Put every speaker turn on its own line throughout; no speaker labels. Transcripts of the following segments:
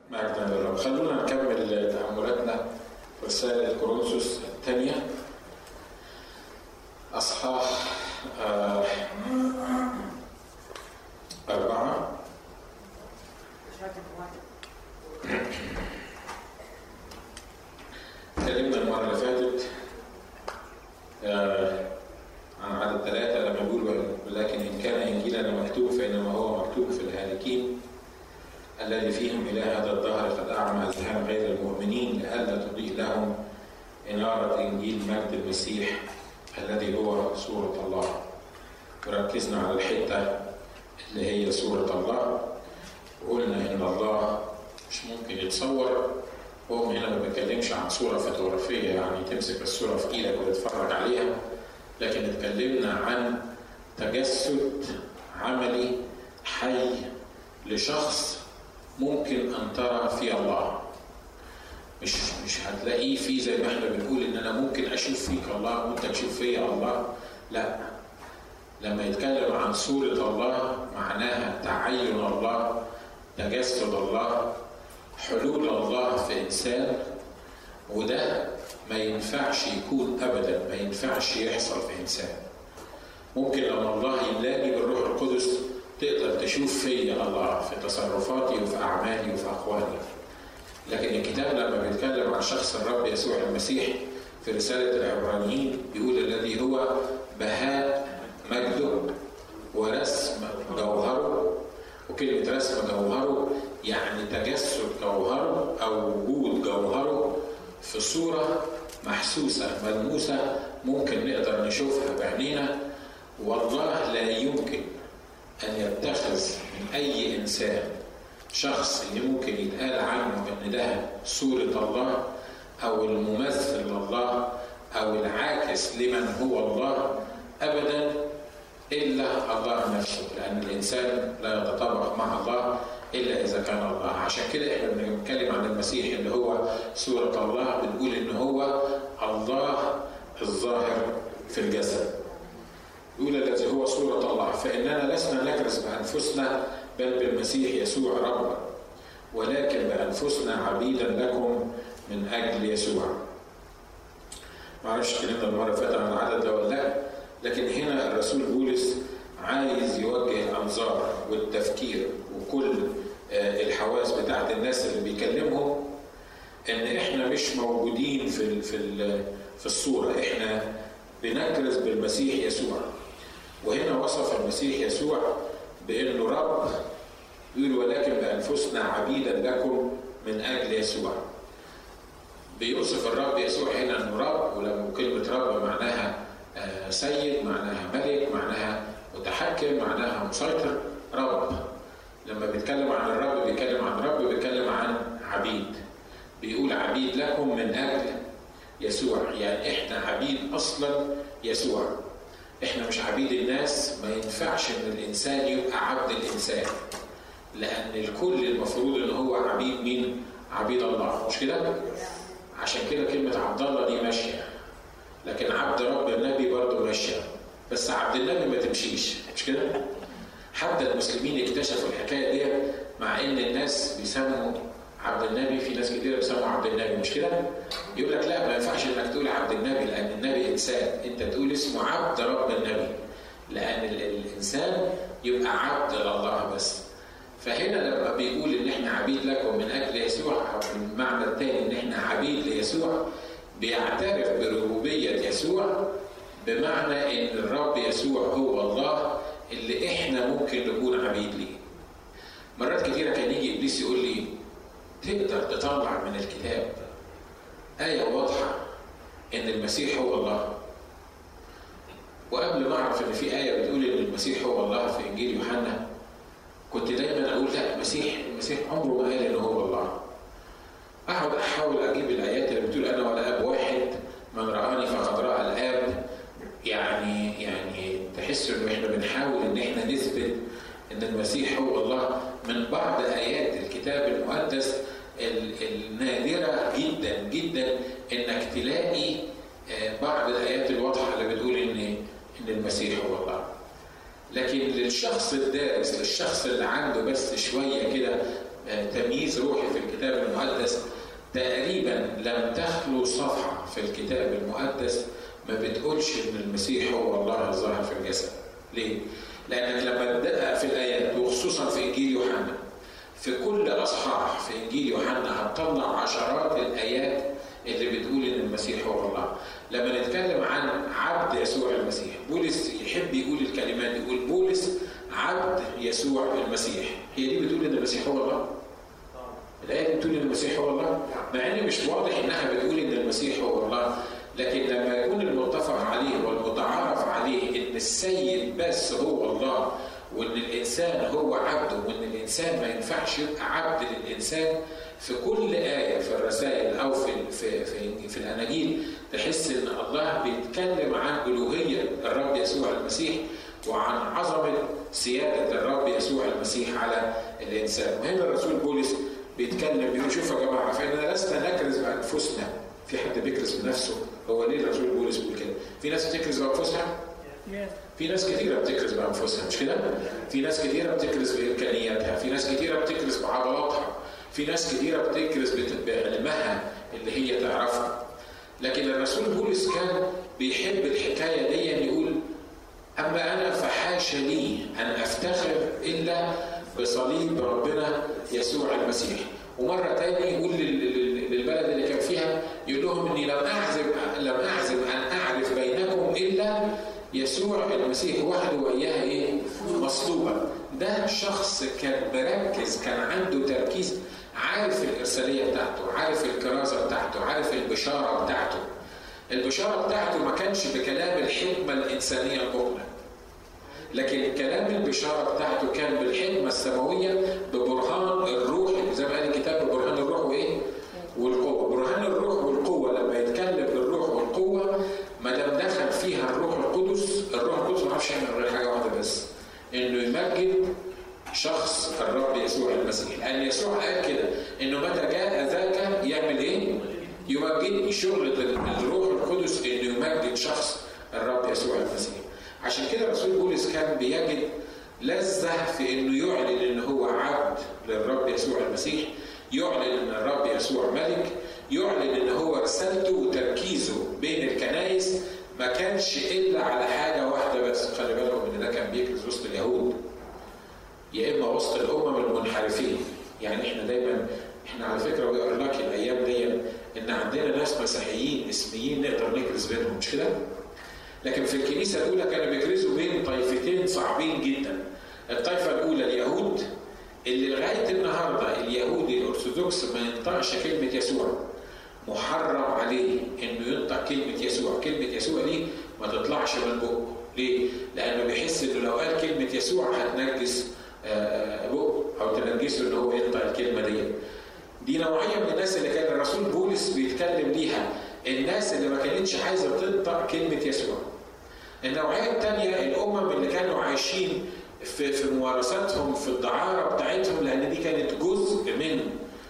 مجدا للرب خلونا نكمل تأملاتنا رسالة كورنثوس الثانية أصحاح آه أربعة اتكلمنا المرة اللي فاتت آه عن عدد ثلاثة لما يقول ولكن إن كان إنجيلنا مكتوب فإنما هو مكتوب في الهالكين الذي فيهم إلى هذا الدهر قد أعمى أذهان غير المؤمنين لئلا تضيء لهم إنارة إنجيل مجد المسيح الذي هو صورة الله وركزنا على الحتة اللي هي صورة الله وقلنا إن الله مش ممكن يتصور هو هنا ما بيتكلمش عن صورة فوتوغرافية يعني تمسك الصورة في إيدك وتتفرج عليها لكن اتكلمنا عن تجسد عملي حي لشخص ممكن ان ترى في الله مش مش هتلاقيه فيه زي ما احنا بنقول ان انا ممكن اشوف فيك الله وانت تشوف فيا الله لا لما يتكلم عن صورة الله معناها تعين الله تجسد الله حلول الله في انسان وده ما ينفعش يكون ابدا ما ينفعش يحصل في انسان ممكن لما الله يملاني بالروح القدس تقدر تشوف فيا الله في تصرفاتي وفي اعمالي وفي اقوالي لكن الكتاب لما بيتكلم عن شخص الرب يسوع المسيح في رسالة العبرانيين بيقول الذي هو بهاء مجده ورسم جوهره وكلمة رسم جوهره يعني تجسد جوهره أو وجود جوهره في صورة محسوسة ملموسة ممكن نقدر نشوفها بعينينا والله لا يمكن أن يتخذ من أي إنسان شخص اللي ممكن يتقال عنه إن ده صورة الله أو الممثل لله أو العاكس لمن هو الله أبدا إلا الله نفسه لأن الإنسان لا يتطابق مع الله إلا إذا كان الله عشان كده إحنا بنتكلم عن المسيح اللي هو صورة الله بنقول إن هو الله الظاهر في الجسد يقول الذي هو صورة الله فإننا لسنا نكرس بأنفسنا بل بالمسيح يسوع ربا ولكن بأنفسنا عبيدا لكم من أجل يسوع معرفش اتكلمنا المرة اللي فاتت عن العدد ده ولا لا لكن هنا الرسول بولس عايز يوجه الأنظار والتفكير وكل الحواس بتاعت الناس اللي بيكلمهم ان احنا مش موجودين في في في الصوره احنا بنكرز بالمسيح يسوع وهنا وصف المسيح يسوع بانه رب يقول ولكن بانفسنا عبيدا لكم من اجل يسوع بيوصف الرب يسوع هنا انه رب ولما كلمه رب معناها سيد معناها ملك معناها متحكم معناها مسيطر رب لما بيتكلم عن الرب بيتكلم عن رب بيتكلم عن عبيد بيقول عبيد لكم من اجل يسوع يعني احنا عبيد اصلا يسوع احنا مش عبيد الناس ما ينفعش ان الانسان يبقى عبد الانسان لان الكل المفروض ان هو عبيد مين عبيد الله مش كده عشان كده كلمه عبد الله دي ماشيه لكن عبد رب النبي برضه ماشيه بس عبد النبي ما تمشيش مش كده حتى المسلمين اكتشفوا الحكايه دي مع ان الناس بيسموا عبد النبي في ناس كتير بيسموا عبد النبي مش كده؟ يقول لك لا ما ينفعش انك تقول عبد النبي لان النبي انسان انت تقول اسمه عبد رب النبي لان الانسان يبقى عبد لله بس فهنا لما بيقول ان احنا عبيد لكم من اجل يسوع او المعنى الثاني ان احنا عبيد ليسوع بيعترف بربوبيه يسوع بمعنى ان الرب يسوع هو الله اللي احنا ممكن نكون عبيد ليه. مرات كثيره كان يجي ابليس يقول لي تقدر تطلع من الكتاب آية واضحة إن المسيح هو الله وقبل ما أعرف إن في آية بتقول إن المسيح هو الله في إنجيل يوحنا كنت دايما أقول لا المسيح المسيح عمره ما قال إنه هو الله أقعد أحاول أجيب الآيات اللي بتقول أنا ولا أب واحد من رآني فقد رأى الآب يعني يعني تحس إنه إحنا بنحاول إن إحنا نثبت ان المسيح هو الله من بعض ايات الكتاب المقدس النادره جدا جدا انك تلاقي بعض الايات الواضحه اللي بتقول ان ان المسيح هو الله. لكن للشخص الدارس للشخص اللي عنده بس شويه كده آه، تمييز روحي في الكتاب المقدس تقريبا لم تخلو صفحة في الكتاب المقدس ما بتقولش ان المسيح هو الله الظاهر في الجسد. ليه؟ لانك لما تدقق في الايات وخصوصا في انجيل يوحنا في كل اصحاح في انجيل يوحنا هتطلع عشرات الايات اللي بتقول ان المسيح هو الله. لما نتكلم عن عبد يسوع المسيح، بولس يحب يقول الكلمات يقول بولس عبد يسوع المسيح، هي دي بتقول ان المسيح هو الله؟ الآية دي بتقول إن المسيح هو الله مع إن مش واضح إنها بتقول إن المسيح هو الله لكن لما يكون المتفق عليه والمتعارف عليه إن السيد بس هو الله وإن الإنسان هو عبده وإن الإنسان ما ينفعش يبقى عبد للإنسان في كل آية في الرسائل أو في في في, في الأناجيل تحس إن الله بيتكلم عن ألوهية الرب يسوع المسيح وعن عظمة سيادة الرب يسوع المسيح على الإنسان وهنا الرسول بولس بيتكلم بيقول شوفوا يا جماعه فاننا لسنا نكرز بانفسنا في حد بيكرز بنفسه هو ليه الرسول بولس بيقول كده في ناس بتكرز بانفسها في ناس كثيره بتكرز بانفسها مش كده في ناس كثيره بتكرز بامكانياتها في ناس كثيره بتكرز بعضلاتها في ناس كثيره بتكرز بعلمها اللي هي تعرفه لكن الرسول بولس كان بيحب الحكايه دي يقول اما انا فحاش لي ان افتخر الا بصليب ربنا يسوع المسيح ومرة تاني يقول للبلد اللي كان فيها يقول لهم اني لم اعزم لم اعزم ان اعرف بينكم الا يسوع المسيح وحده واياه ايه؟ مصلوبا. ده شخص كان مركز كان عنده تركيز عارف الارساليه بتاعته، عارف الكرازه بتاعته، عارف البشاره بتاعته. البشاره بتاعته ما كانش بكلام الحكمه الانسانيه المطلق. لكن كلام البشاره بتاعته كان بالحكمه السماويه ببرهان الروح زي ما قال الكتاب ببرهان الروح وايه؟ والقوه، برهان الروح والقوه لما يتكلم بالروح والقوه ما دام دخل فيها الروح القدس، الروح القدس ما يعرفش يعمل غير حاجه واحده بس انه يمجد شخص الرب يسوع المسيح، لان يسوع قال كده انه متى جاء ذاك يعمل ايه؟ يمجدني شغل الروح القدس انه يمجد شخص الرب يسوع المسيح. عشان كده الرسول بولس كان بيجد لذة في انه يعلن ان هو عبد للرب يسوع المسيح يعلن ان الرب يسوع ملك يعلن ان هو رسالته وتركيزه بين الكنائس ما كانش الا على حاجه واحده بس خلي بالكم ان ده كان بيكرز وسط اليهود يا اما وسط الامم المنحرفين يعني احنا دايما احنا على فكره وي ار الايام دي ان عندنا ناس مسيحيين اسميين نقدر نكرز بينهم مش كده؟ لكن في الكنيسة الأولى كانوا بيكرزوا بين طائفتين صعبين جدا الطائفة الأولى اليهود اللي لغاية النهاردة اليهودي الأرثوذكس ما ينطقش كلمة يسوع محرم عليه انه ينطق كلمة يسوع، كلمة يسوع دي ما تطلعش من بقه، ليه؟ لأنه بيحس إنه لو قال كلمة يسوع هتنجس بقه أو تنجسه إن هو ينطق الكلمة دي. دي نوعية من الناس اللي كان الرسول بولس بيتكلم ليها الناس اللي ما كانتش عايزه تنطق كلمه يسوع. النوعيه الثانيه الامم اللي كانوا عايشين في في ممارساتهم في الدعاره بتاعتهم لان دي كانت جزء من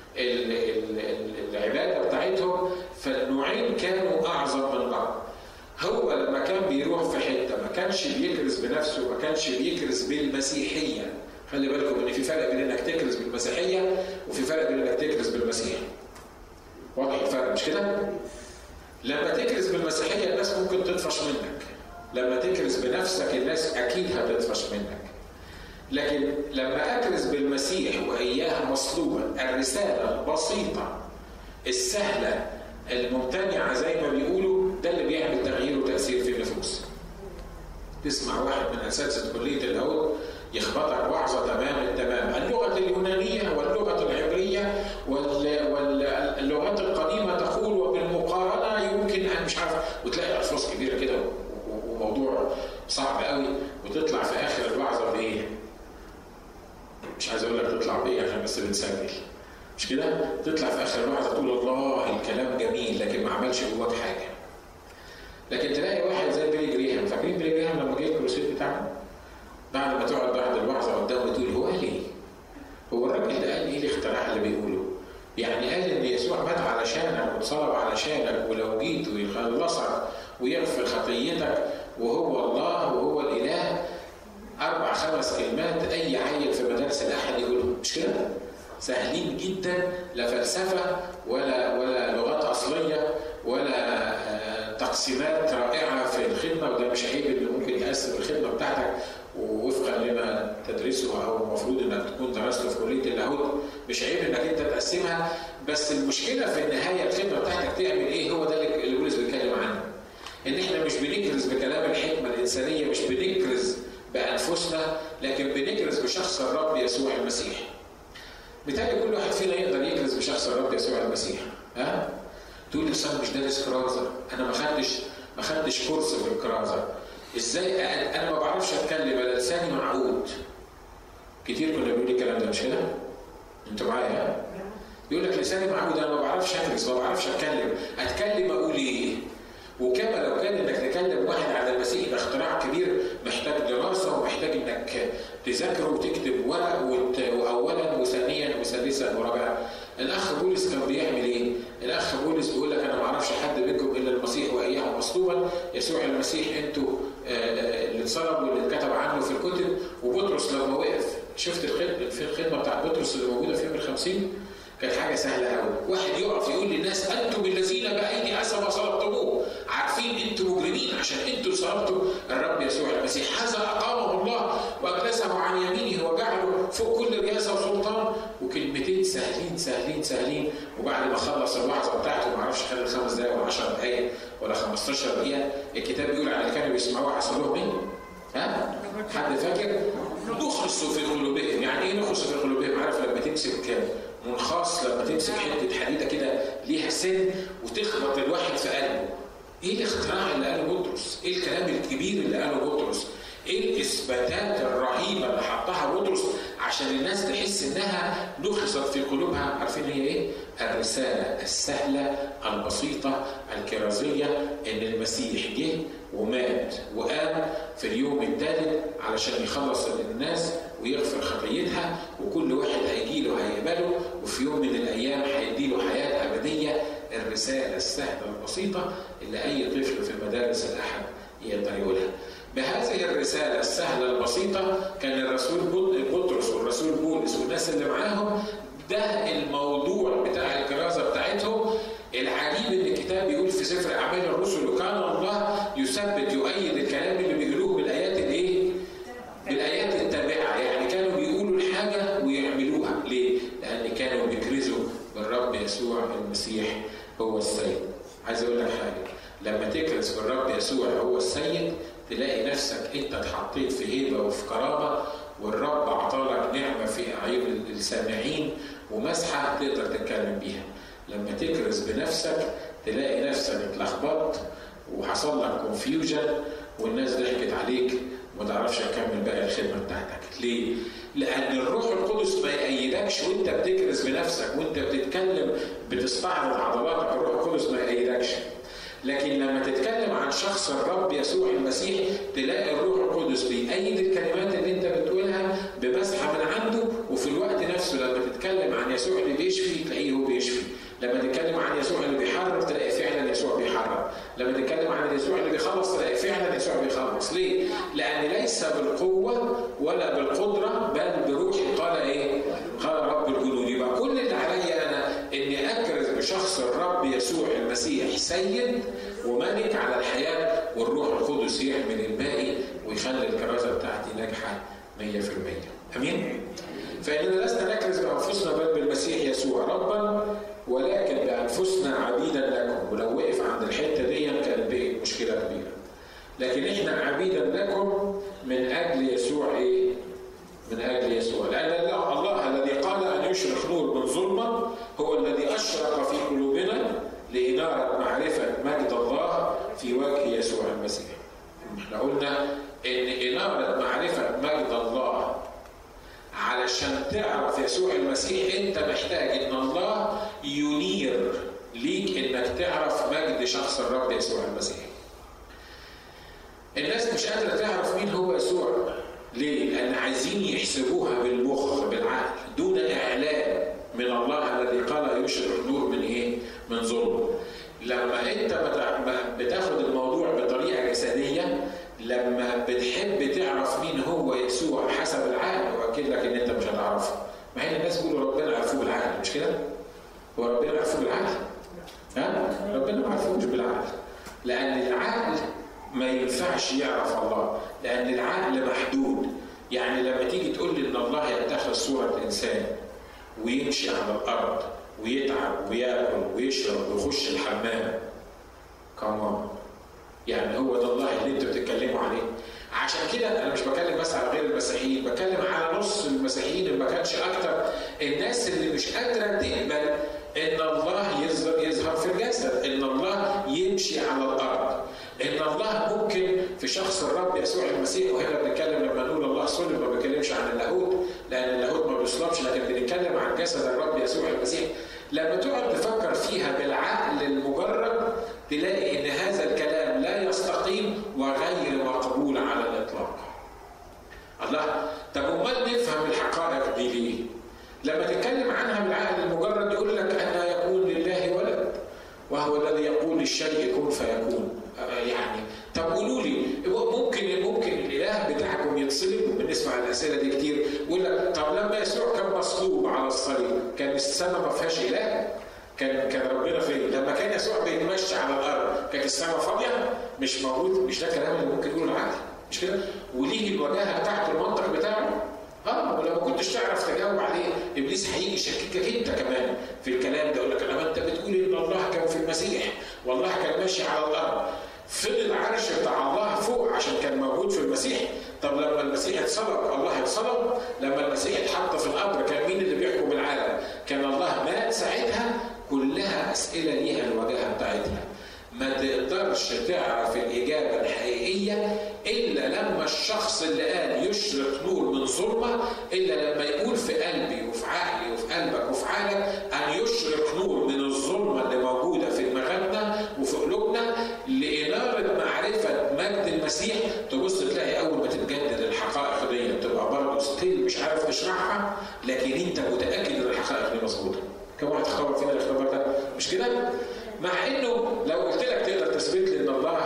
العباده بتاعتهم فالنوعين كانوا اعظم من بعض. هو لما كان بيروح في حته ما كانش بيكرز بنفسه ما كانش بيكرز بالمسيحيه خلي بالكم ان في فرق بين انك تكرز بالمسيحيه وفي فرق بين انك تكرز بالمسيح واضح الفرق مش كده؟ لما تكرز بالمسيحيه الناس ممكن تطفش منك لما تكرز بنفسك الناس اكيد هتطفش منك لكن لما اكرز بالمسيح واياه مصلوبا الرساله البسيطه السهله الممتنعه زي ما بيقولوا ده اللي بيعمل تغيير وتاثير في النفوس تسمع واحد من اساتذه كليه اللاهوت يخبطك وعظه تمام التمام اللغه اليونانيه واللغه العبريه واللغات القديمه تقول وبالمقارنه يمكن ان مش عارف وتلاقي الفاظ كبيره كده وموضوع صعب قوي وتطلع في اخر الوعظه بايه؟ مش عايز اقول لك تطلع بايه عشان بس بنسجل مش كده؟ تطلع في اخر الوعظه تقول الله الكلام جميل لكن ما عملش جواك حاجه. لكن تلاقي واحد زي بيلي جريهام فاكرين بيلي جريهام لما جه الكروسيد بتاعه؟ بعد ما تقعد بعد الوعظه قدامه تقول هو قال ايه؟ هو الراجل ده قال ايه الاختراع اللي بيقوله؟ يعني قال ان يسوع مات علشانك واتصلب علشانك ولو جيت ويخلصك ويغفر خطيتك وهو الله وهو الاله اربع خمس كلمات اي عيل في مدارس الاحد يقولهم مش كده؟ سهلين جدا لا فلسفه ولا ولا لغات اصليه ولا آه، تقسيمات رائعه في الخدمه وده مش عيب اللي ممكن يقسم الخدمه بتاعتك ووفقا لما تدرسه او المفروض انك تكون درسته في كليه اللاهوت مش عيب انك انت تقسمها بس المشكله في النهايه الخدمه بتاعتك تعمل ايه هو ده اللي بولس بيتكلم عنه ان احنا مش بنكرز بكلام الحكمه الانسانيه مش بنكرز بانفسنا لكن بنكرز بشخص الرب يسوع المسيح بالتالي كل واحد فينا يقدر يكرز بشخص الرب يسوع المسيح ها تقول لي انا مش دارس كرازه انا ما خدتش ما خدتش كورس في الكرازه ازاي انا ما بعرفش اتكلم انا لساني معقود كتير كنا بنقول الكلام ده مش كده؟ انتوا معايا يقول لك لساني معقود انا ما بعرفش ادرس ما بعرفش اتكلم اتكلم اقول ايه؟ وكما لو كان انك تكلم واحد على المسيح ده اختراع كبير محتاج دراسه ومحتاج انك تذاكره وتكتب ورق واولا وثانيا وثالثا ورابعا الاخ بولس كان بيعمل ايه؟ الاخ بولس بيقول لك انا ما اعرفش حد منكم الا المسيح واياه مصلوبا يسوع المسيح انتوا آه، آه، اللي اتصلب واللي اتكتب عنه في الكتب وبطرس لما وقف شفت الخدمه في الخدمه بتاعت بطرس اللي موجوده في يوم الخمسين كانت حاجه سهله قوي واحد يقف يقول للناس انتم الذين بايدي اسى صلبتموه عارفين انتم مجرمين عشان انتم صلبتوا الرب يسوع المسيح هذا اقامه الله واجلسه عن يمينه وجعله فوق كل رئاسه وسلطان وكلمتين سهلين سهلين سهلين وبعد ما خلص الوعظه بتاعته ما اعرفش خلال خمس دقائق ولا 10 دقائق ولا 15 دقيقه الكتاب بيقول على اللي كانوا بيسمعوه حصل مين؟ ها؟ حد فاكر؟ نخص في قلوبهم، يعني ايه نخص في قلوبهم؟ عارف لما تمسك منخاص لما تمسك حته حديده كده ليها سن وتخبط الواحد في قلبه. ايه الاختراع اللي قاله بطرس؟ ايه الكلام الكبير اللي قاله بطرس؟ ايه الاثباتات الرهيبه اللي حطها بطرس عشان الناس تحس انها نخصت في قلوبها عارفين هي ايه؟ الرساله السهله البسيطه الكرازيه ان المسيح جه ومات وقام في اليوم الثالث علشان يخلص الناس ويغفر خطيتها وكل واحد هيجي له هيقبله وفي يوم من الايام هيدي له حياه ابديه الرساله السهله البسيطه اللي اي طفل في مدارس الاحد يقدر يقولها. بهذه الرسالة السهلة البسيطة كان الرسول بطرس والرسول بولس والناس اللي معاهم ده الموضوع بتاع الكرازة بتاعتهم العجيب ان الكتاب بيقول في سفر اعمال الرسل وكان الله يثبت يؤيد الكلام اللي بيقولوه بالايات الايه؟ بالايات التابعه يعني كانوا بيقولوا الحاجه ويعملوها ليه؟ لان كانوا بيكرزوا بالرب يسوع المسيح هو السيد. عايز اقول لك حاجه لما تكرز بالرب يسوع هو السيد تلاقي نفسك انت اتحطيت في هيبه وفي كرامه والرب اعطالك نعمه في اعين السامعين ومسحه تقدر تتكلم بيها. لما تكرز بنفسك تلاقي نفسك اتلخبطت وحصل لك كونفيوجن والناس ضحكت عليك وما تعرفش تكمل بقى الخدمه بتاعتك ليه؟ لان الروح القدس ما يأيدكش وانت بتكرز بنفسك وانت بتتكلم بتستعرض عضلاتك الروح القدس ما يأيدكش لكن لما تتكلم عن شخص الرب يسوع المسيح تلاقي الروح القدس بيأيد الكلمات اللي انت بتقولها بمسحه من عنده وفي الوقت نفسه لما تتكلم عن يسوع اللي بيشفي تلاقيه هو بيشفي لما تتكلم عن يسوع اللي بيحرر تلاقي فعلا يسوع بيحرر لما تتكلم عن يسوع اللي بيخلص تلاقي فعلا يسوع بيخلص ليه لان ليس بالقوه ولا بالقدره بل بروحي قال ايه قال رب الجنود يبقى كل اللي عليا انا اني اكرز بشخص الرب يسوع المسيح سيد وملك على الحياه والروح القدس يعمل الباقي ويخلي الكرازه بتاعتي ناجحه 100% امين فإننا لسنا نكرز بأنفسنا بل بالمسيح يسوع ربا ولكن بأنفسنا عبيدا لكم ولو وقف عند الحتة دي كانت بقت مشكلة كبيرة لكن احنا عبيدا لكم من أجل يسوع إيه؟ من أجل يسوع لأن الله الذي قال أن يشرق نور من ظلمة هو الذي أشرق في قلوبنا لإنارة معرفة مجد الله في وجه يسوع المسيح احنا قلنا ان إنارة معرفة مجد الله علشان تعرف يسوع المسيح انت محتاج ان الله ينير ليك انك تعرف مجد شخص الرب يسوع المسيح الناس مش قادره تعرف مين هو يسوع ليه؟ لأن عايزين يحسبوها بالمخ بالعقل دون إعلان من الله الذي قال يشرق نور من إيه؟ من ظلم. لما أنت بتاخد الموضوع بطريقة جسدية لما بتحب تعرف مين هو يسوع حسب العقل واكد لك ان انت مش هتعرفه مع ان الناس بيقولوا ربنا عرفوه بالعقل مش كده؟ هو ربنا عارفه بالعقل؟ ها؟ ربنا ما عرفوش بالعقل لأن العقل ما ينفعش يعرف الله لأن العقل محدود يعني لما تيجي تقول لي إن الله يتخذ صورة إنسان ويمشي على الأرض ويتعب وياكل ويشرب ويخش الحمام كمان يعني هو ده الله اللي انتوا بتتكلموا عليه عشان كده انا مش بتكلم بس على غير المسيحيين بتكلم على نص المسيحيين اللي ما كانش اكتر الناس اللي مش قادره تقبل ان الله يظهر يظهر في الجسد ان الله يمشي على الارض ان الله ممكن في شخص الرب يسوع المسيح وهنا بنتكلم لما نقول الله صلب ما بنتكلمش عن اللاهوت لان اللاهوت ما بيصلبش لكن بنتكلم عن جسد الرب يسوع المسيح لما تقعد تفكر فيها بالعقل المجرد تلاقي ان هذا الكلام لا يستقيم وغير مقبول على الاطلاق. الله طب امال نفهم الحقائق دي ليه؟ لما تتكلم عنها بالعقل المجرد يقول لك ان يكون لله ولد وهو الذي يقول للشيء كن فيكون يعني طب قولوا لي ممكن ممكن الاله بتاعكم يتصلب بنسمع الاسئله دي كتير يقول لك طب لما يسوع كان مصلوب على الصليب كان السماء ما فيهاش اله كان كان ربنا فين؟ لما كان يسوع بيتمشى على الارض كانت السماء فاضيه؟ مش موجود مش ده الكلام اللي ممكن يقوله العقل مش كده؟ وليه الوجاهه بتاعته المنطق بتاعه؟ اه ولو ما كنتش تعرف تجاوب عليه ابليس هيجي يشككك انت كمان في الكلام ده يقول لك لما انت بتقول ان الله كان في المسيح والله كان ماشي على الارض فضل العرش بتاع الله فوق عشان كان موجود في المسيح طب لما المسيح اتصلب الله اتصلب لما المسيح اتحط في القبر كان مين اللي بيحكم العالم كان الله مات ساعتها كلها اسئله ليها الوجاهه بتاعتها ما تقدرش تعرف الإجابة الحقيقية إلا لما الشخص اللي قال يشرق نور من ظلمة إلا لما يقول في قلبي وفي عقلي وفي قلبك وفي عقلك أن يشرق نور من الظلمة اللي موجودة في دماغنا وفي قلوبنا لإنارة معرفة مجد المسيح تبص تلاقي أول ما تتجدد الحقائق دي تبقى برضه ستيل مش عارف تشرحها لكن أنت متأكد إن الحقائق دي مظبوطة. كم واحد اختبر فينا الاختبار ده؟ مش كده؟ مع انه لو قلت لك تقدر تثبت لي ان الله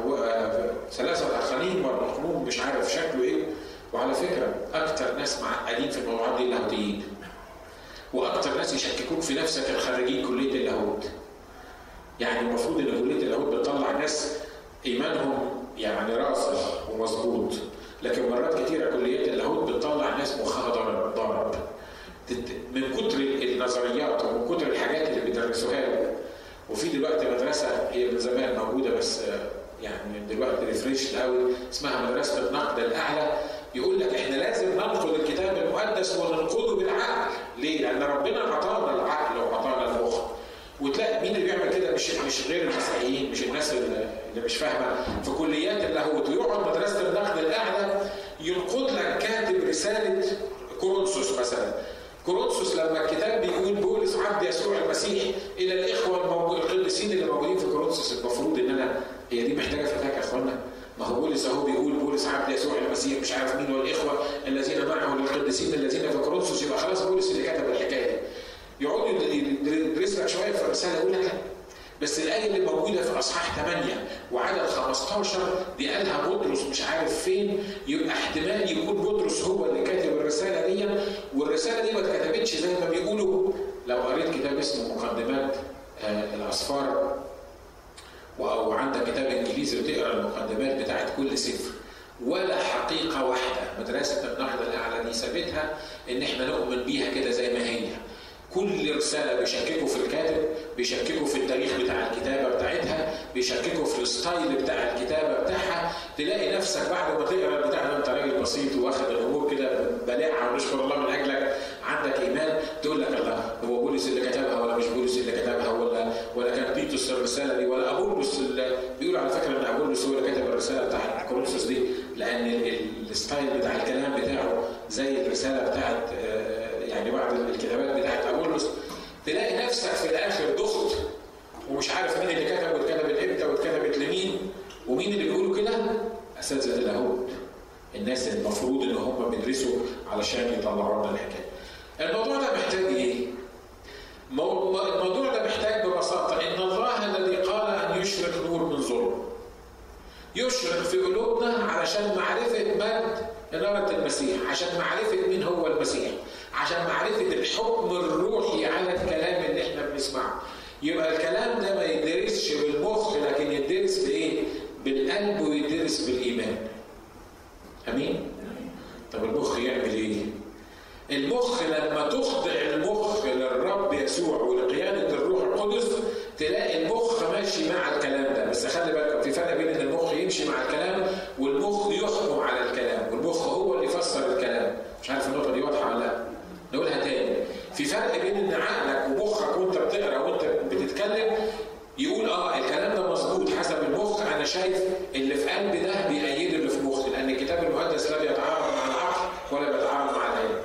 ثلاثة اخانين والمقنون مش عارف شكله ايه وعلى فكرة أكتر ناس معقدين في الموضوعات دي اللاهوتيين وأكتر ناس يشككوك في نفسك الخريجين كلية اللاهوت يعني المفروض إن كلية اللاهوت بتطلع ناس إيمانهم يعني راسخ ومظبوط لكن مرات كتيرة كليات اللاهوت بتطلع ناس مخها ضرب ضرب من كتر النظريات ومن كتر الحاجات اللي بيدرسوها له وفي دلوقتي مدرسه هي من زمان موجوده بس يعني دلوقتي ريفريش قوي اسمها مدرسه النقد الاعلى يقول لك احنا لازم ننقد الكتاب المقدس وننقده بالعقل ليه؟ لان ربنا اعطانا العقل واعطانا المخ وتلاقي مين اللي بيعمل كده مش مش غير المسيحيين مش الناس اللي مش فاهمه في كليات اللاهوت ويقعد مدرسه النقد الاعلى ينقد لك كاتب رساله كورنثوس مثلا كورنثوس لما الكتاب بيقول بولس عبد يسوع المسيح الى الاخوه القديسين اللي موجودين في كورنثوس المفروض ان انا هي دي محتاجه فتاك يا اخوانا ما هو بولس اهو بيقول بولس عبد يسوع المسيح مش عارف مين والاخوه الذين معه للقديسين الذين في كورنثوس يبقى خلاص بولس اللي كتب الحكايه دي يقعد يدرس لك شويه في الرساله يقول لك بس الآية اللي موجودة في أصحاح 8 وعدد 15 دي قالها بطرس مش عارف فين يبقى احتمال يكون بطرس هو اللي كاتب الرسالة دي والرسالة دي ما اتكتبتش زي ما بيقولوا لو قريت كتاب اسمه مقدمات آه الأسفار أو عندك كتاب إنجليزي وتقرا المقدمات بتاعت كل سفر ولا حقيقة واحدة مدرسة النهضة الأعلى دي سابتها إن إحنا نؤمن بيها كده زي ما هي كل رساله بيشككوا في الكاتب بيشككوا في التاريخ بتاع الكتابه بتاعتها بيشككوا في الستايل بتاع الكتابه بتاعها تلاقي نفسك بعد ما تقرا البتاع ده انت راجل بسيط واخد الامور كده بلاعه ونشكر الله من اجلك عندك ايمان تقول لك الله هو بولس اللي كتبها ولا مش بولس اللي كتبها ولا ولا كان تيتوس الرساله دي ولا ابولس اللي بيقولوا على فكره ان ابولس هو اللي كتب الرساله بتاعت كورنثوس دي لان الستايل بتاع الكلام بتاعه زي الرساله بتاعت يعني بعض الكتابات بتاعت ابولس تلاقي نفسك في الاخر ضغط ومش عارف مين اللي كتب واتكتبت امتى واتكتبت لمين ومين اللي بيقولوا كده؟ اساتذه اللاهوت الناس المفروض ان هم بيدرسوا علشان يطلعوا لنا الحكايه. الموضوع ده محتاج ايه؟ الموضوع ده محتاج ببساطه ان الله الذي قال ان يشرق نور من ظلم يشرق في قلوبنا علشان معرفه مجد إنارة المسيح عشان معرفة مين هو المسيح عشان معرفه الحكم الروحي على الكلام اللي احنا بنسمعه يبقى الكلام ده ما يدرسش بالمخ لكن يدرس بايه؟ بالقلب ويدرس بالايمان امين؟ طب المخ يعمل ايه؟ المخ لما تخضع المخ للرب يسوع ولقيادة الروح القدس تلاقي المخ ماشي مع الكلام ده بس خلي بالك في فرق بين ان المخ يمشي مع الكلام والمخ يحكم على الكلام والمخ هو اللي يفسر الكلام مش عارف النقطة دي واضحة ولا لا نقولها تاني في فرق بين ان عقلك ومخك وانت بتقرا وانت بتتكلم يقول اه الكلام ده مظبوط حسب المخ انا شايف اللي في قلبي ده بيأيد اللي في مخي لان الكتاب المقدس لا بيتعارض مع العقل ولا بيتعارض مع العلم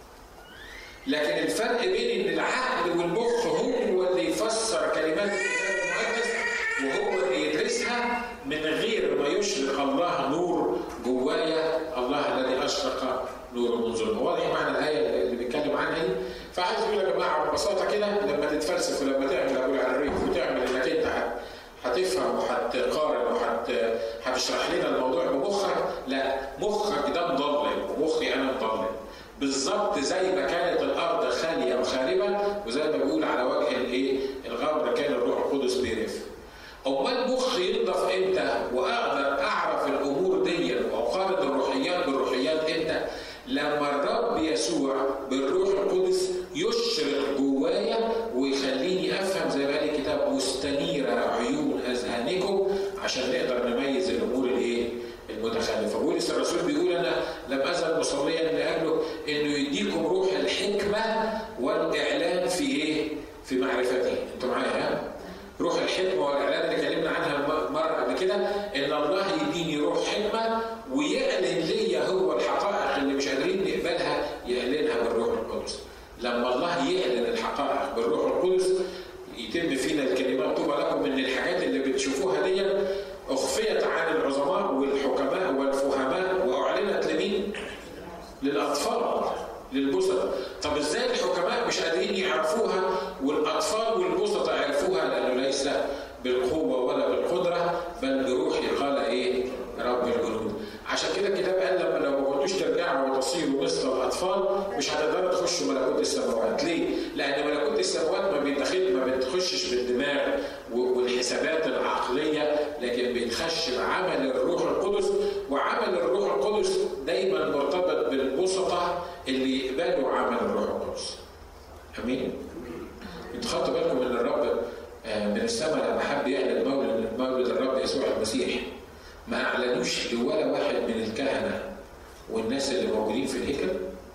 لكن الفرق بين ان العقل والمخ هو اللي يفسر كلمات الكتاب المقدس وهو اللي يدرسها من غير ما يشرق الله نور جوايا الله الذي اشرق نور من ظلمه واضح معنى الايه اللي بيتكلم عنها دي فعايز اقول يا جماعه ببساطه كده لما تتفلسف ولما تعمل ابو العريف وتعمل انك انت هتفهم وهتقارن وهتشرح لنا الموضوع بمخك لا مخك ده مضلل ومخي انا مضلل بالظبط زي ما كانت الارض خاليه وخاربه وزي ما بيقول على وجه الايه الغمر كان الروح القدس بيرف امال مخي ينضف امتى واقدر اعرف الامور دي واقارن الروحيات بالروحيات امتى لما الرب يسوع بالروح القدس يشرق جوايا ويخليني افهم زي ما قال الكتاب مستنيره عيون اذهانكم عشان نقدر نميز الامور الايه؟ المتخلفه. بولس الرسول بيقول انا لم ازل مصليا لاجله انه يديكم روح الحكمه والاعلان في ايه؟ في معرفته. انتوا معايا ها؟ روح الحكمه والاعلان اللي اتكلمنا عنها مره قبل كده ان الله يديني روح حكمه ويعلن ليا هو الحقائق اللي مش قادرين نقبلها يعلنها بالروح القدس. لما الله يعلن الحقائق بالروح القدس يتم فينا الكلمات طوبى لكم ان الحاجات اللي بتشوفوها دي اخفيت عن العظماء والحكماء والفهماء واعلنت لمين؟ للاطفال للبسطة طب ازاي الحكماء مش قادرين يعرفوها والاطفال والبسطة عرفوها لانه ليس بالقوه ولا بالقدره بل بروحي قال ايه؟ رب الجنود عشان كده الكتاب قال لما لو ما كنتوش ترجعوا وتصيروا مثل الاطفال مش هتقدروا تخشوا ملكوت السماوات، ليه؟ لان ملكوت السماوات ما بيدخل ما بتخشش بالدماغ والحسابات العقليه لكن بيتخش بعمل الروح القدس وعمل الروح القدس دايما مرتبط بالبسطه اللي يقبلوا عمل الروح القدس. امين؟ انتوا خدتوا بالكم ان الرب من السماء لما حب يعلن مولد مولد الرب يسوع المسيح ما اعلنوش لولا واحد من الكهنه والناس اللي موجودين في الهيكل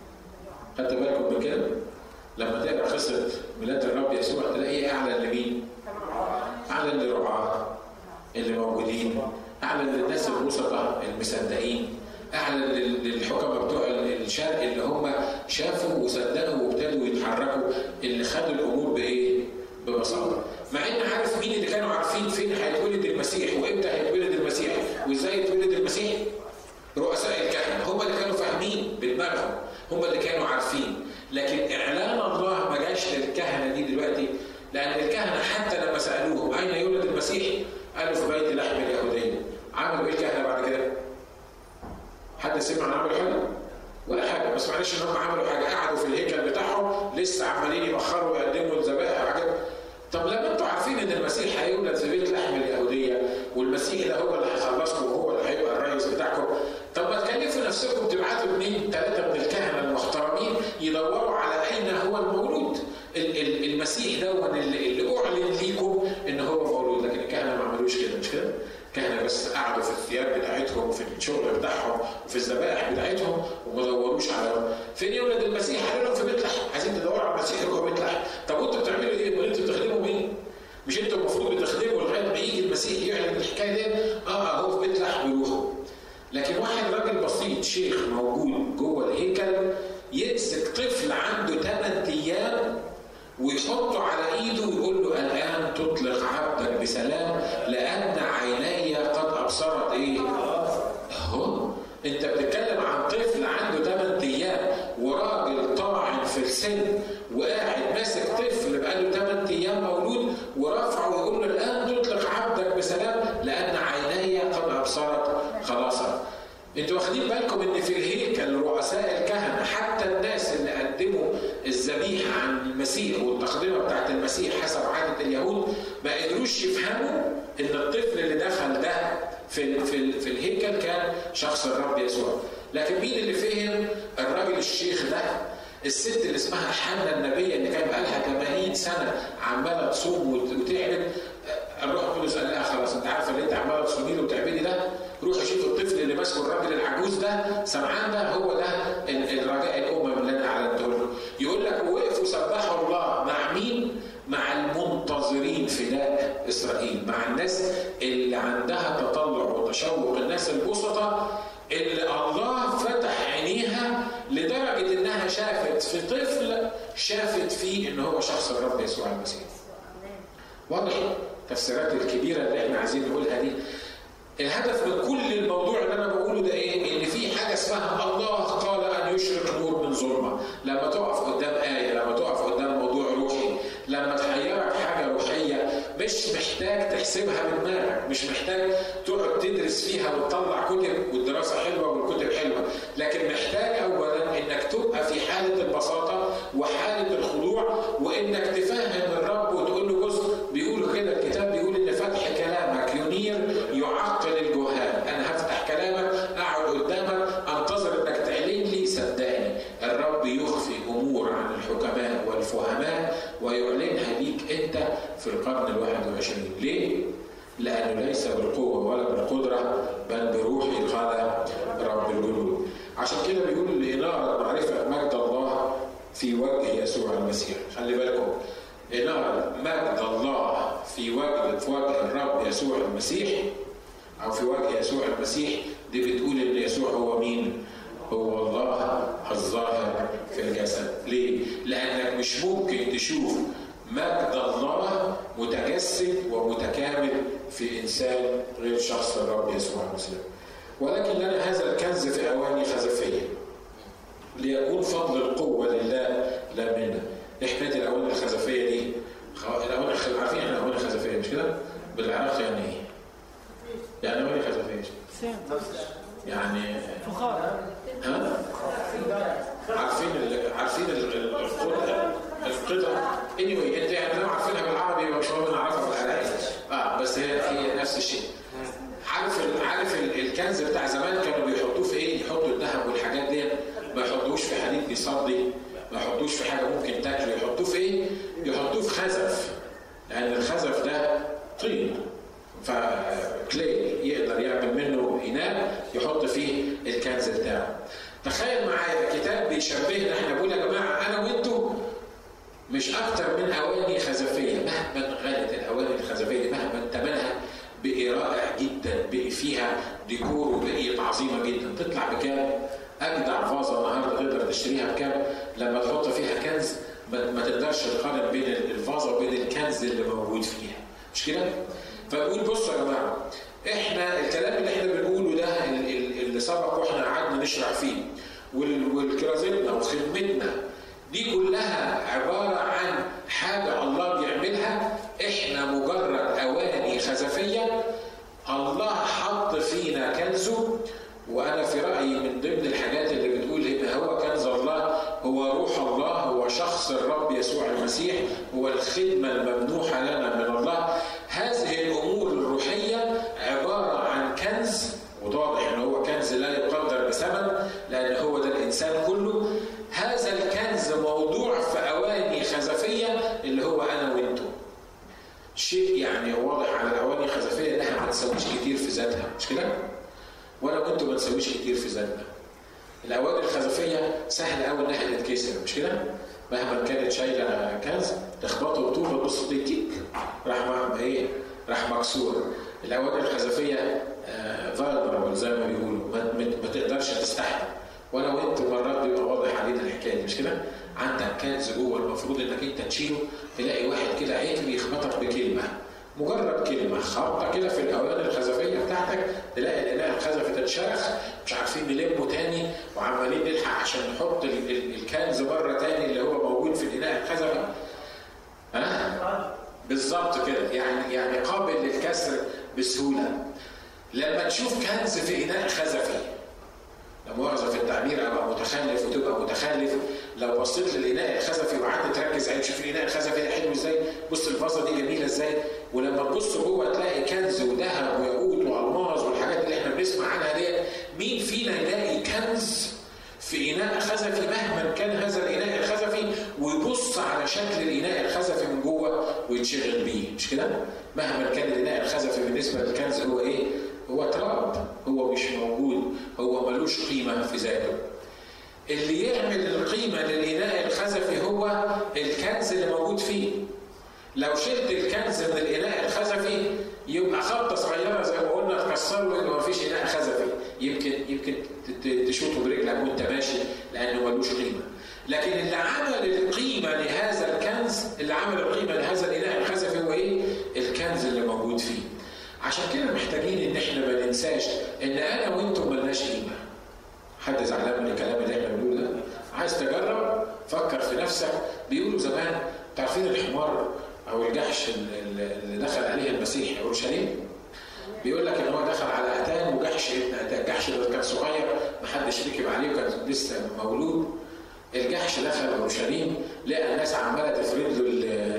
خدت بالكم من كده؟ لما تقرا قصه ميلاد الرب يسوع تلاقيه اعلن لمين؟ اعلن للرعاه اللي موجودين اعلن للناس البسطاء المصدقين اعلن للحكماء بتوع الشرق اللي هم شافوا وصدقوا وابتدوا يتحركوا اللي خدوا الامور بايه؟ ببساطه مع ان عارف مين اللي كانوا عارفين فين هيتولد المسيح وامتى هيتولد المسيح وازاي يتولد المسيح رؤساء الكهنه هم اللي كانوا فاهمين بدماغهم هم اللي كانوا عارفين لكن اعلان الله ما جاش للكهنه دي دلوقتي لان الكهنه حتى لما سالوهم اين يولد المسيح قالوا في بيت لحم اليهوديه عملوا ايه الكهنه بعد كده؟ حد سمع عن عملوا حاجه؟ ولا حاجه ما سمعناش ان هم عملوا حاجه قعدوا في الهيكل بتاعهم لسه عمالين يبخروا ويقدموا الذبائح وحاجات طب لما انتوا عارفين ان المسيح هيولد في بيت لحم اليهوديه والمسيح ده هو اللي هيخلصكم وهو اللي هيبقى الرئيس بتاعكم طب ما تكلفوا نفسكم تبعتوا اثنين ثلاثه من الكهنه المحترمين يدوروا على اين هو المولود المسيح ده اللي اعلن ليكم ان هو مولود لكن الكهنه ما عملوش كده مش كده؟ الكهنه بس قعدوا في الثياب بتاعتهم وفي الشغل بتاعهم وفي الذبائح بتاعتهم وما دوروش على فين يولد المسيح؟ قالوا لهم في بيت لحم عايزين تدوروا على المسيح جوه بيت لحم طب وانتوا بتعملوا ايه؟ ما انتوا بتخدموا مين؟ مش انتوا المفروض بتخدموا لغايه ما يجي المسيح يعلن الحكايه دي اه هو في بيت لحم يروحوا لكن واحد راجل بسيط شيخ موجود جوه الهيكل يمسك طفل عنده 8 ايام ويحطه على ايده ويقول له الان تطلق عبدك بسلام لان عيني قد ابصرت ايه؟ اهو انت بتتكلم عن طفل عنده 8 ايام وراجل طاعن في السن وقاعد ماسك طفل بقاله 8 ايام مولود ورافعه ويقول له الان تطلق عبدك بسلام لان عيني قد ابصرت خلاصا انتوا واخدين بالكم ان في الهيكل رؤساء الكهنه حتى الناس اللي قدموا المسيح والتقدمه بتاعت المسيح حسب عاده اليهود ما قدروش يفهموا ان الطفل اللي دخل ده في في في الهيكل كان شخص الرب يسوع لكن مين اللي فهم الراجل الشيخ ده الست اللي اسمها حنا النبية اللي كان بقالها 80 سنة عمالة تصوم وتعبد الروح القدس قال لها خلاص انت عارفه اللي انت عماله تصومي له وتعبدي ده روحي شوف الطفل اللي ماسكه الراجل العجوز ده سمعان ده هو ده الرجاء الامم اللي انا اعلنته له يقول لك وقفوا سبحوا الله مع مين؟ مع المنتظرين فداء اسرائيل مع الناس اللي عندها تطلع وتشوق الناس البسطة اللي الله فتح عينيها لدرجة انها شافت في طفل شافت فيه ان هو شخص الرب يسوع المسيح واضح التفسيرات الكبيرة اللي احنا عايزين نقولها دي الهدف من كل الموضوع اللي انا بقوله ده ايه؟ ان في حاجه اسمها الله قال ان يشرق نور من ظلمه، لما تقف قدام ايه، لما تقف قدام موضوع روحي، لما تحيرك حاجه روحيه مش محتاج تحسبها بدماغك، مش محتاج تقعد تدرس فيها وتطلع كتب والدراسه حلوه والكتب حلوه، لكن محتاج اولا انك تبقى في حاله البساطه وحاله الخضوع وانك تفهم الرب وتقول له بص بيقولوا كده الكتاب بيقول ان فتح كلامك ينير يعقل الجهال انا هفتح كلامك اقعد قدامك انتظر انك تعلن لي صدقني الرب يخفي امور عن الحكماء والفهماء ويعلنها ليك انت في القرن الواحد وعشرين ليه؟ لأنه ليس بالقوة ولا بالقدرة بل بروحي قال رب الجنود عشان كده بيقول لإنارة معرفة مجد الله في وجه يسوع المسيح خلي بالكم إنارة مجد الله في وجه في وجه الرب يسوع المسيح أو في وجه يسوع المسيح دي بتقول إن يسوع هو مين؟ هو الله الظاهر في الجسد ليه؟ لأنك مش ممكن تشوف مجد الله متجسد ومتكامل في إنسان غير شخص الرب يسوع المسيح ولكن لنا هذا الكنز في أواني خزفية ليكون فضل القوة لله لا منا حكاية الأواني الخزفية دي الأواني عارفين يعني الأواني الخزفية مش كده؟ بالعراق يعني إيه؟ يعني أواني خزفية يعني فخار ها؟ عارفين ال... عارفين القطع القطع اني anyway, انت يعني لو عارفينها بالعربي مش مهم نعرفها بالعراقي اه بس هي هي نفس الشيء عارف ال... عارف ال... الكنز بتاع زمان كانوا بيحطوه في ايه؟ يحطوا الذهب والحاجات دي ما يحطوش في حديد بيصدي ما يحطوش في حاجه ممكن تاكله يحطوه في ايه؟ يحطوه في خزف لان الخزف ده طين فكلي يقدر يعمل منه اناء يحط فيه الكنز بتاعه تخيل معايا الكتاب بيشبهنا احنا بقول يا جماعه انا وانتوا مش اكتر من اواني خزفيه مهما غلت الاواني الخزفيه مهما ثمنها بقي رائع جدا بقي فيها ديكور وبقيت عظيمه جدا تطلع بكام؟ اجدع فازه النهارده تقدر تشتريها بكام؟ لما تحط فيها كنز ما تقدرش تقارن بين الفازه وبين الكنز اللي موجود فيها مش كده؟ فبقول بصوا يا جماعه احنا الكلام اللي احنا بنقوله ده اللي سبق واحنا قعدنا نشرح فيه والكرازتنا وخدمتنا دي كلها عباره عن حاجه الله بيعملها احنا مجرد اواني خزفيه الله حط فينا كنزه وانا في رايي من ضمن الحاجات اللي بتقول ان هو كنز الله هو روح الله هو شخص الرب يسوع المسيح هو الخدمه الممنوحه لنا من الله هذه الامور الروحيه عباره عن كنز وواضح ان هو كنز لا يقدر بثمن لان هو ده الانسان كله هذا الكنز موضوع في اواني خزفيه اللي هو انا وانتم شيء يعني واضح على الاواني الخزفيه انها ما تسويش كتير في ذاتها مش كده؟ وانا وانتم ما نسويش كتير في ذاتنا الاواني الخزفيه سهل قوي انها تتكسر مش كده؟ مهما كانت شايله كنز تخبطه بطوبه تبص تيك راح ايه؟ راح مكسور الاواني الخزفيه فالنربل زي ما بيقولوا ما, ما تقدرش تستحمل وانا وانت مرات بيبقى واضح علينا الحكايه دي مش كده؟ عندك كنز جوه المفروض انك انت تشيله تلاقي واحد كده عيب يخبطك بكلمه مجرد كلمه خبطه كده في الاواني الخزفيه بتاعتك تلاقي الاناء الخزفي تتشرخ مش عارفين نلمه تاني وعمالين نلحق عشان نحط الكنز مره تاني اللي هو موجود في الاناء الخزفي ها؟ بالظبط كده يعني يعني قابل للكسر بسهوله لما تشوف كنز في اناء خزفي لو مؤاخذه في التعبير ابقى متخلف وتبقى متخلف لو بصيت للاناء الخزفي وقعدت تركز عليه تشوف الاناء الخزفي ده حلو ازاي بص الفازه دي جميله ازاي ولما تبص جوه تلاقي كنز وذهب وياقوت والماظ والحاجات اللي احنا بنسمع عنها ديت مين فينا يلاقي كنز في إناء خزفي مهما كان هذا الإناء الخزفي ويبص على شكل الإناء الخزفي من جوه ويتشغل بيه مش كده؟ مهما كان الإناء الخزفي بالنسبة للكنز هو إيه؟ هو تراب هو مش موجود هو ملوش قيمة في ذاته اللي يعمل القيمة للإناء الخزفي هو الكنز اللي موجود فيه لو شلت الكنز من الإناء الخزفي يبقى خبطة صغيرة زي ما قلنا تكسره يبقى مفيش إناء خزفي يمكن يمكن تشوطه برجلك وانت ماشي لانه ملوش قيمه لكن اللي عمل القيمه لهذا الكنز اللي عمل القيمه لهذا الاناء الخزفي هو ايه؟ الكنز اللي موجود فيه عشان كده محتاجين ان احنا ما ننساش ان انا وانتم ملناش قيمه حد زعلان من الكلام اللي احنا بنقوله ده عايز تجرب فكر في نفسك بيقولوا زمان تعرفين الحمار او الجحش اللي دخل عليه المسيح اورشليم بيقول لك ان هو دخل على اتان وجحش ابن اتان الجحش ده كان صغير ما حدش ركب عليه وكان لسه مولود الجحش دخل اورشليم لقى ناس عماله تفرد له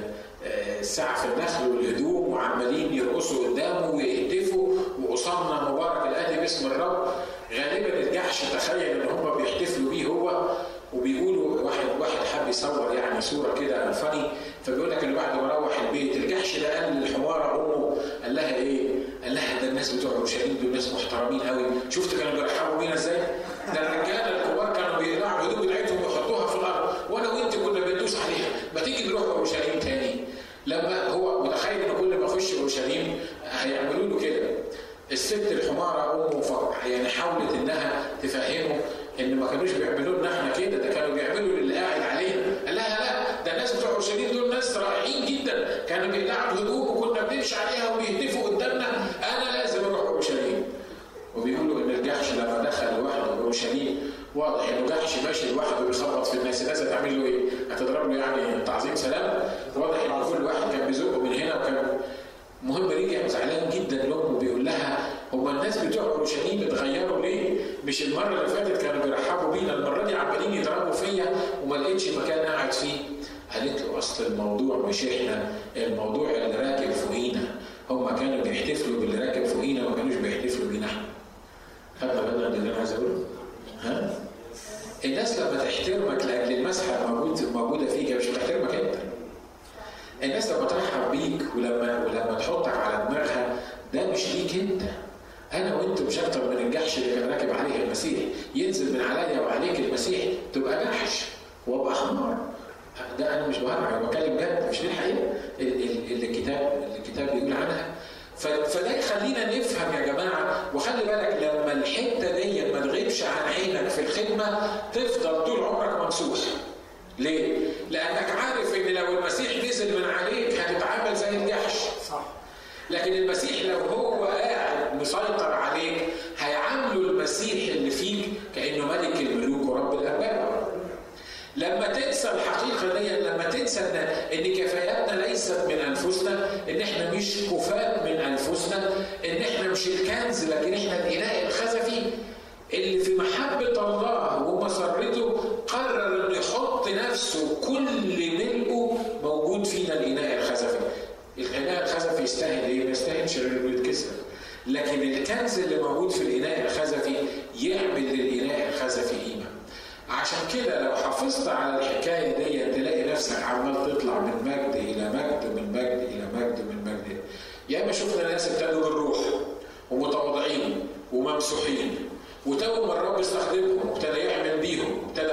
سعف النخل والهدوم وعمالين يرقصوا قدامه ويهتفوا وقصامنا مبارك الاتي باسم الرب غالبا الجحش تخيل ان هم بيحتفلوا بيه هو وبيقولوا واحد واحد حب يصور يعني صوره كده فني فبيقول لك ان بعد ما روح البيت الجحش ده قال للحماره امه قال لها ايه؟ قال لها ده الناس بتوع اورشليم دول ناس محترمين قوي شفت كانوا بيرحبوا بينا ازاي؟ ده الرجاله الكبار كانوا بيقلعوا الهدوم بتاعتهم ويحطوها في الارض وانا وانت كنا بندوس عليها ما تيجي نروح اورشليم تاني لما هو متخيل ان كل ما اخش اورشليم هيعملوا له كده الست الحماره امه فرح يعني حاولت انها تفهمه ان ما كانوش بيعملوا لنا احنا كده ده كانوا بيعملوا للي قاعد علينا قال لها لا ده الناس بتوع اورشليم دول ناس رائعين جدا كانوا بيقلعوا الهدوم وكنا بنمشي عليها وبيهتفوا قدامنا انا لازم اروح اورشليم وبيقولوا ان الجحش لما دخل لوحده اورشليم واضح انه جحش ماشي لوحده بيخبط في الناس الناس هتعمل له ايه؟ هتضرب له يعني تعظيم سلام واضح ان كل واحد كان بيزقه من هنا وكان مهم رجع زعلان جدا لامه وبيقول لها هما الناس بتوع اورشليم اتغيروا ليه؟ مش المره اللي فاتت كانوا بيرحبوا بينا المره دي عمالين يضربوا فيا وما لقيتش مكان قاعد فيه. قالت له اصل الموضوع مش احنا الموضوع اللي راكب فوقينا هما كانوا بيحتفلوا باللي راكب فوقينا ما كانوش بيحتفلوا بينا احنا. خدنا بالنا من اللي انا عايز اقوله؟ ها؟ الناس لما تحترمك لاجل المسحه موجود موجوده فيك مش بتحترمك انت. الناس لما ترحب بيك ولما ولما تحطك على دماغها ده مش ليك انت انا وانت مش اكتر من الجحش اللي كان راكب عليه المسيح ينزل من عليا وعليك المسيح تبقى جحش وابقى حمار ده انا مش بهرج انا بتكلم جد مش دي الحقيقه اللي الكتاب الكتاب بيقول عنها فده يخلينا نفهم يا جماعه وخلي بالك لما الحته دي ما تغيبش عن عينك في الخدمه تفضل طول عمرك ممسوح ليه؟ لأنك عارف إن لو المسيح نزل من عليك هتتعامل زي الجحش. صح. لكن المسيح لو هو قاعد مسيطر عليك هيعاملوا المسيح اللي فيك كأنه ملك الملوك ورب الأرباب. لما تنسى الحقيقة دي لما تنسى إن, إن كفاياتنا ليست من أنفسنا إن إحنا مش كفاة من أنفسنا إن إحنا مش الكنز لكن إحنا الإناء الخزفي اللي في محبة الله ومسرته قرر انه يحط نفسه كل ملئه موجود فينا الاناء الخزفي. الاناء الخزفي يستاهل ايه؟ ما يستاهلش غير انه يتكسر. لكن الكنز اللي موجود في الاناء الخزفي يعمل للاناء الخزفي قيمه. عشان كده لو حافظت على الحكايه دي تلاقي نفسك عمال تطلع من مجد الى مجد من مجد الى مجد من مجد. يا اما شفنا ناس ابتدوا بالروح ومتواضعين وممسوحين وتو ما الرب استخدمهم وابتدى يعمل بيهم وابتدى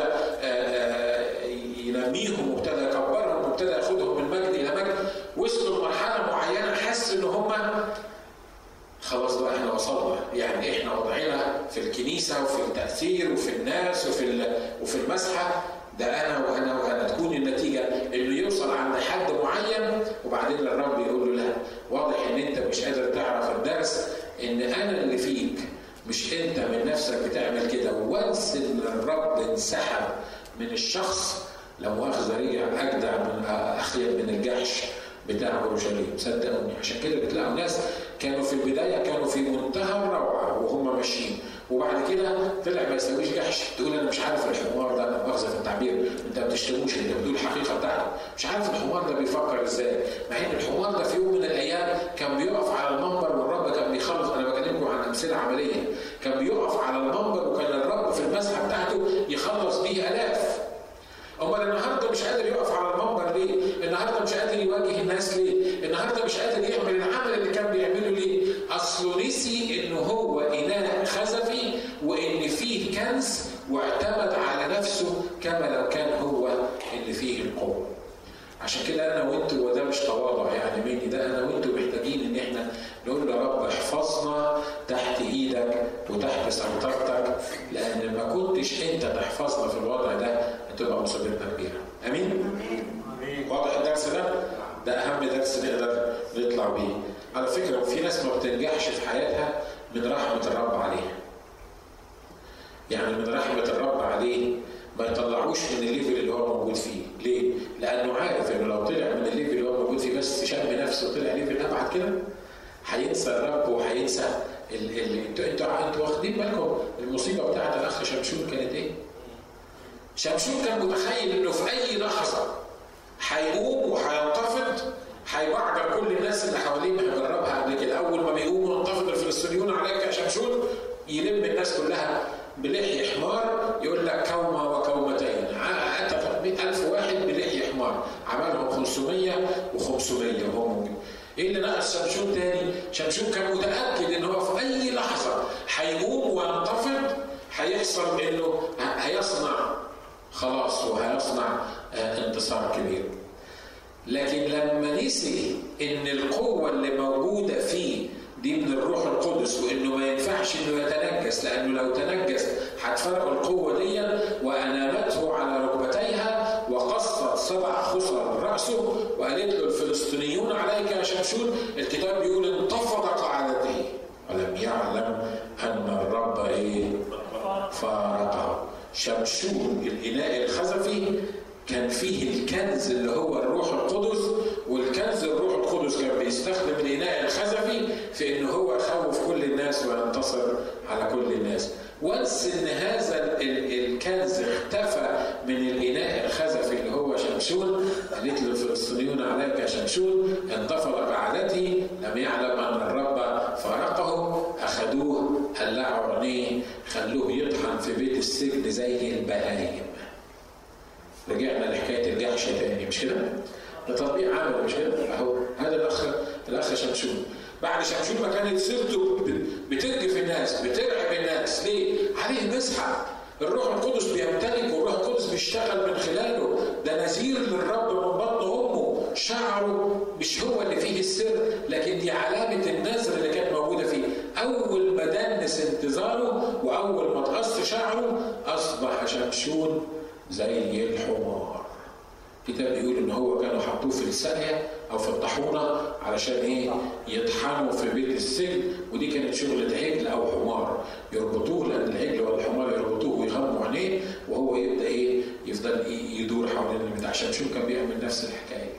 ينميهم وابتدى يكبرهم وابتدى ياخدهم من مجد الى مجد وصلوا لمرحله معينه حس ان هم خلاص بقى احنا وصلنا يعني احنا وضعنا في الكنيسه وفي التاثير وفي الناس وفي وفي المسحه ده انا وانا وانا تكون النتيجه انه يوصل عند حد معين وبعدين الرب يقول له لا واضح ان انت مش قادر تعرف الدرس ان انا اللي فيك مش انت من نفسك بتعمل كده وانس ان الرب انسحب من الشخص لو مؤاخذة رجع اجدع من اخيب من الجحش بتاع اورشليم صدقوني عشان كده بتلاقوا ناس كانوا في البدايه كانوا في منتهى الروعه وهم ماشيين وبعد كده طلع ما يسويش جحش تقول انا مش عارف الحمار ده مؤاخذه في التعبير انت ما بتشتموش انت بتقول الحقيقه بتاعته مش عارف الحمار ده بيفكر ازاي مع ان الحمار ده في يوم من الايام كان بيقف على المنبر والرب كان بيخلص انا بكلمكم عن امثله عمليه كان بيقف على المنبر وكان الرب في المسحه بتاعته يخلص به الاف امال النهارده مش قادر يقف على المنبر ليه؟ النهارده مش قادر يواجه الناس ليه؟ النهارده مش قادر يعمل العمل اللي كان بيعمله ليه؟ اصله نسي انه هو اناء خزفي وان فيه كنز واعتمد على نفسه كما لو كان هو اللي فيه القوه. عشان كده انا وانتوا وده مش تواضع يعني مني ده انا وانتوا محتاجين ان احنا نقول يا رب احفظنا تحت ايدك وتحت سيطرتك لان ما كنتش انت تحفظنا في الوضع ده هتبقى مصيبتنا كبيره امين؟ امين واضح الدرس ده؟ ده اهم درس نقدر نطلع بيه على فكره في ناس ما بتنجحش في حياتها من رحمه الرب عليها يعني من رحمه الرب عليه ما يطلعوش من الليفل اللي هو موجود فيه ليه؟ لانه عارف انه لو طلع من الليفل اللي هو موجود فيه بس شم نفسه وطلع ليفل ابعد كده هينسى الرب وهينسى انتوا انتوا انتوا واخدين بالكم المصيبه بتاعت الاخ شمشون كانت ايه؟ شمشون كان متخيل انه في اي لحظه هيقوم وهينتفض هيبعجر كل الناس اللي حواليه ما جربها قبل كده اول ما بيقوم ينتفض الفلسطينيون عليك يا شمشون يلم الناس كلها بلحية حمار يقول لك كومة وكومتين أتى ألف واحد بلحية حمار عملهم 500 و500 وهو ممكن ايه اللي نقص شمشون تاني؟ شمشون كان متاكد ان هو في اي لحظه هيقوم وينتفض هيحصل انه هيصنع خلاص وهيصنع انتصار كبير. لكن لما نسي ان القوه اللي موجوده فيه دي من الروح القدس وانه ما ينفعش انه يتنجس لانه لو تنجس هتفرق القوه دي وانامته على ركبتيها وقصت سبع خصر راسه وقالت له الفلسطينيون عليك يا شمشون الكتاب بيقول انتفض قاعدته ولم يعلم ان الرب ايه فارقه شمشون الاناء الخزفي كان فيه الكنز اللي هو الروح القدس والكنز الروح القدس كان بيستخدم الاناء الخزفي في ان هو يخوف كل الناس وينتصر على كل الناس وانس ان هذا الكنز اختفى من الاناء الخزفي اللي هو شمشون قالت له الفلسطينيون عليك يا شمشون انتفض بعادته لم يعلم ان الرب فارقه اخذوه قلعوا عينيه خلوه يطحن في بيت السجن زي البهايم رجعنا لحكايه الجحش تاني مش كده؟ ده تطبيق عمل مش كده؟ اهو هذا الاخ الاخ شمشون بعد شمشون ما كانت سيرته بترجف الناس بترعب الناس ليه؟ عليه مسحه الروح القدس بيمتلك والروح القدس بيشتغل من خلاله ده نذير للرب من بطن امه شعره مش هو اللي فيه السر لكن دي علامه النذر اللي كانت موجوده فيه اول ما دنس انتظاره واول ما تقص شعره اصبح شمشون زي الحمار الكتاب بيقول ان هو كانوا حطوه في الساقية او في الطاحونه علشان ايه يطحنوا في بيت السجن ودي كانت شغله عجل او حمار يربطوه لان العجل ولا الحمار يربطوه ويغموا عينيه وهو يبدا ايه يفضل إيه يدور حوالين البتاع شمشون كان بيعمل نفس الحكايه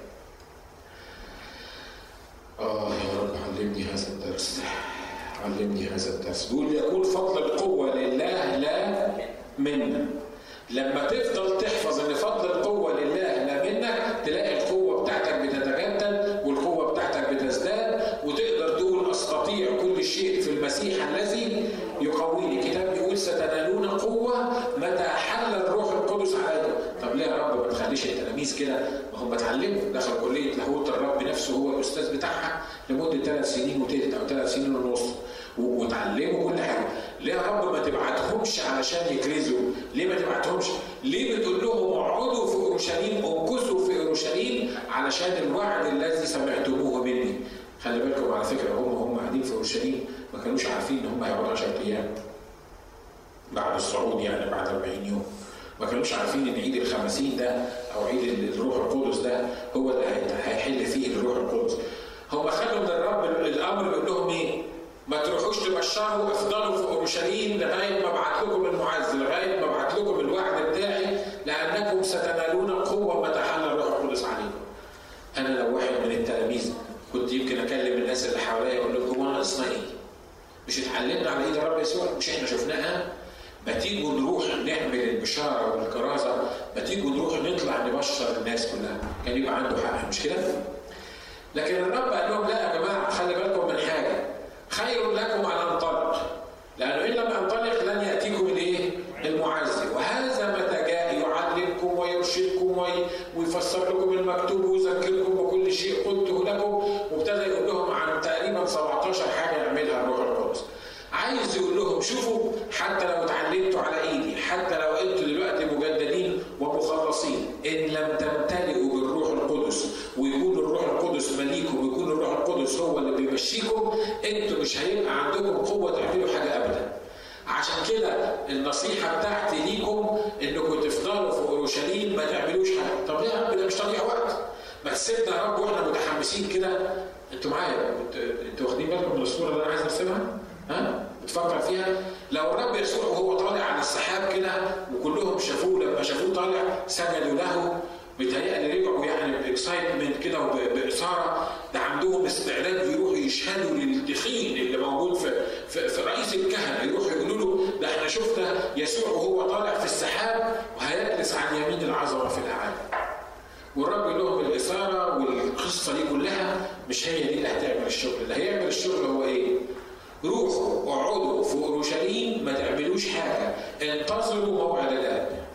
اه يا رب علمني هذا الدرس علمني هذا الدرس بيقول يكون فضل القوه لله لا منا لما تفضل تحفظ ان فضل القوه لله لا منك تلاقي القوه بتاعتك بتتجدد والقوه بتاعتك بتزداد وتقدر تقول استطيع كل شيء في المسيح الذي يقويني الكتاب بيقول ستنالون قوه متى حل الروح القدس عليكم طب ليه يا رب ما تخليش التلاميذ كده ما هم اتعلموا دخل كليه لاهوت الرب نفسه هو الاستاذ بتاعها لمده ثلاث سنين وثلث او ثلاث سنين ونص وتعلموا كل حاجه ليه يا رب ما تبعتهمش علشان يكرزوا ليه ما تبعتهمش ليه بتقول لهم اقعدوا في اورشليم امكثوا في اورشليم علشان الوعد الذي سمعتموه مني خلي بالكم على فكره هم هم قاعدين في اورشليم ما كانوش عارفين ان هم هيقعدوا 10 ايام بعد الصعود يعني بعد 40 يوم ما كانوش عارفين ان عيد الخمسين ده او عيد الروح القدس ده هو اللي هيحل فيه الروح القدس هم خدوا من الرب الامر يقول لهم ايه؟ ما تروحوش تبشروا افضلوا في اورشليم لغايه ما ابعت لكم المعز لغايه ما ابعت لكم الوعد بتاعي لانكم ستنالون قوه متى حل الروح القدس عليكم. انا لو واحد من التلاميذ كنت يمكن اكلم الناس اللي حواليا اقول لهم هو ناقصنا ايه؟ مش اتعلمنا على ايد الرب يسوع مش احنا شفناها ما تيجوا نروح نعمل البشاره والكرازه ما تيجوا نروح نطلع نبشر الناس كلها كان يبقى عنده حق مش كده؟ لكن الرب قال لهم لا يا جماعه خلي بالكم من حاجه خير لكم ان انطلق لانه ان لم انطلق لن ياتيكم الايه؟ المعزي وهذا متى جاء يعلمكم ويرشدكم ويفسر لكم المكتوب ويذكركم بكل شيء قلته لكم وابتدى يقول لهم عن تقريبا 17 حاجه يعملها الروح القدس عايز يقول لهم شوفوا حتى لو اتعلمتوا على ايدي حتى لو انتوا دلوقتي مجددين ومخلصين ان لم تمتلئوا بالروح القدس ويكون الروح القدس مليكم ويكون الروح القدس هو اللي بيمشيكم انتوا مش هيبقى عندكم قوه تعملوا حاجه ابدا عشان كده النصيحة بتاعتي ليكم انكم تفضلوا في اورشليم ما تعملوش حاجة، طب ليه يا رب ده مش تضييع وقت؟ ما تسيبنا يا رب واحنا متحمسين كده انتوا معايا انتوا واخدين بالكم من الصورة اللي انا عايز ارسمها؟ ها؟ بتفكر فيها؟ لو الرب يسوع وهو طالع على السحاب كده وكلهم شافوه لما شافوه طالع سجدوا له بيتهيألي رجعوا يعني باكسايتمنت كده وباثاره ده عندهم استعداد يروحوا يشهدوا للتخين اللي موجود في, في, في رئيس الكهنه يروحوا يقولوا له ده احنا شفنا يسوع وهو طالع في السحاب وهيجلس عن يمين العظمه في الاعالي. والرب يقول لهم الاثاره والقصه دي كلها مش هي دي اللي هتعمل الشغل، اللي هيعمل الشغل هو ايه؟ روحوا اقعدوا في اورشليم ما تعملوش حاجه، انتظروا موعد الاب.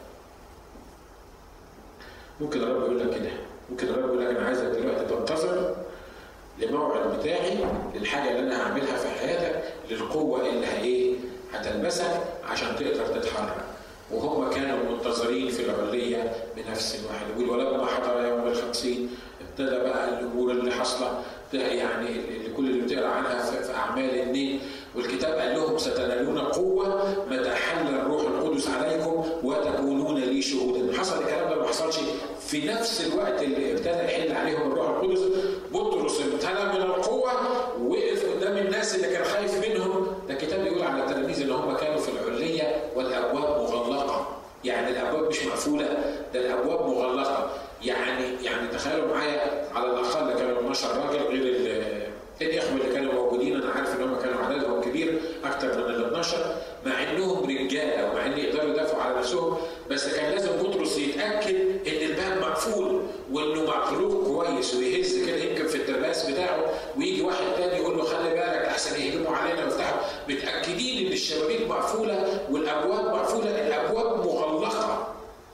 ممكن الرب يقول لك كده ممكن الرب يقول لك انا عايزك دلوقتي تنتظر لموعد بتاعي للحاجه اللي انا هعملها في حياتك للقوه اللي هي هتلبسك عشان تقدر تتحرك وهم كانوا منتظرين في العلية بنفس واحد يقول ولما حضر يوم الخمسين ابتدى بقى الأمور اللي حاصلة يعني اللي كل اللي بتقرا عنها في أعمال اثنين والكتاب قال لهم ستنالون قوة متى حل الروح القدس عليكم وتكونون لي شهودا حصل الكلام ده ما حصلش في نفس الوقت اللي ابتدى يحل عليهم الروح القدس بطرس امتلأ من القوة وقف قدام الناس اللي كان خايف منهم ده الكتاب بيقول على التلاميذ اللي هم كانوا في العلية والأبواب مغلقة يعني الأبواب مش مقفولة ده الأبواب مغلقة يعني يعني تخيلوا معايا على الأقل كانوا 12 راجل غير الاخوه اللي كانوا موجودين انا عارف ان هم كانوا عددهم كبير اكثر من ال 12 مع انهم رجاله ومع ان يقدروا يدافعوا على نفسهم بس كان لازم بطرس يتاكد ان الباب مقفول وانه مغلوق كويس ويهز كده يمكن في الترباس بتاعه ويجي واحد تاني يقول له خلي بالك احسن يهجموا علينا ويفتحوا متاكدين ان الشبابيك مقفوله والابواب مقفوله الابواب مغلقه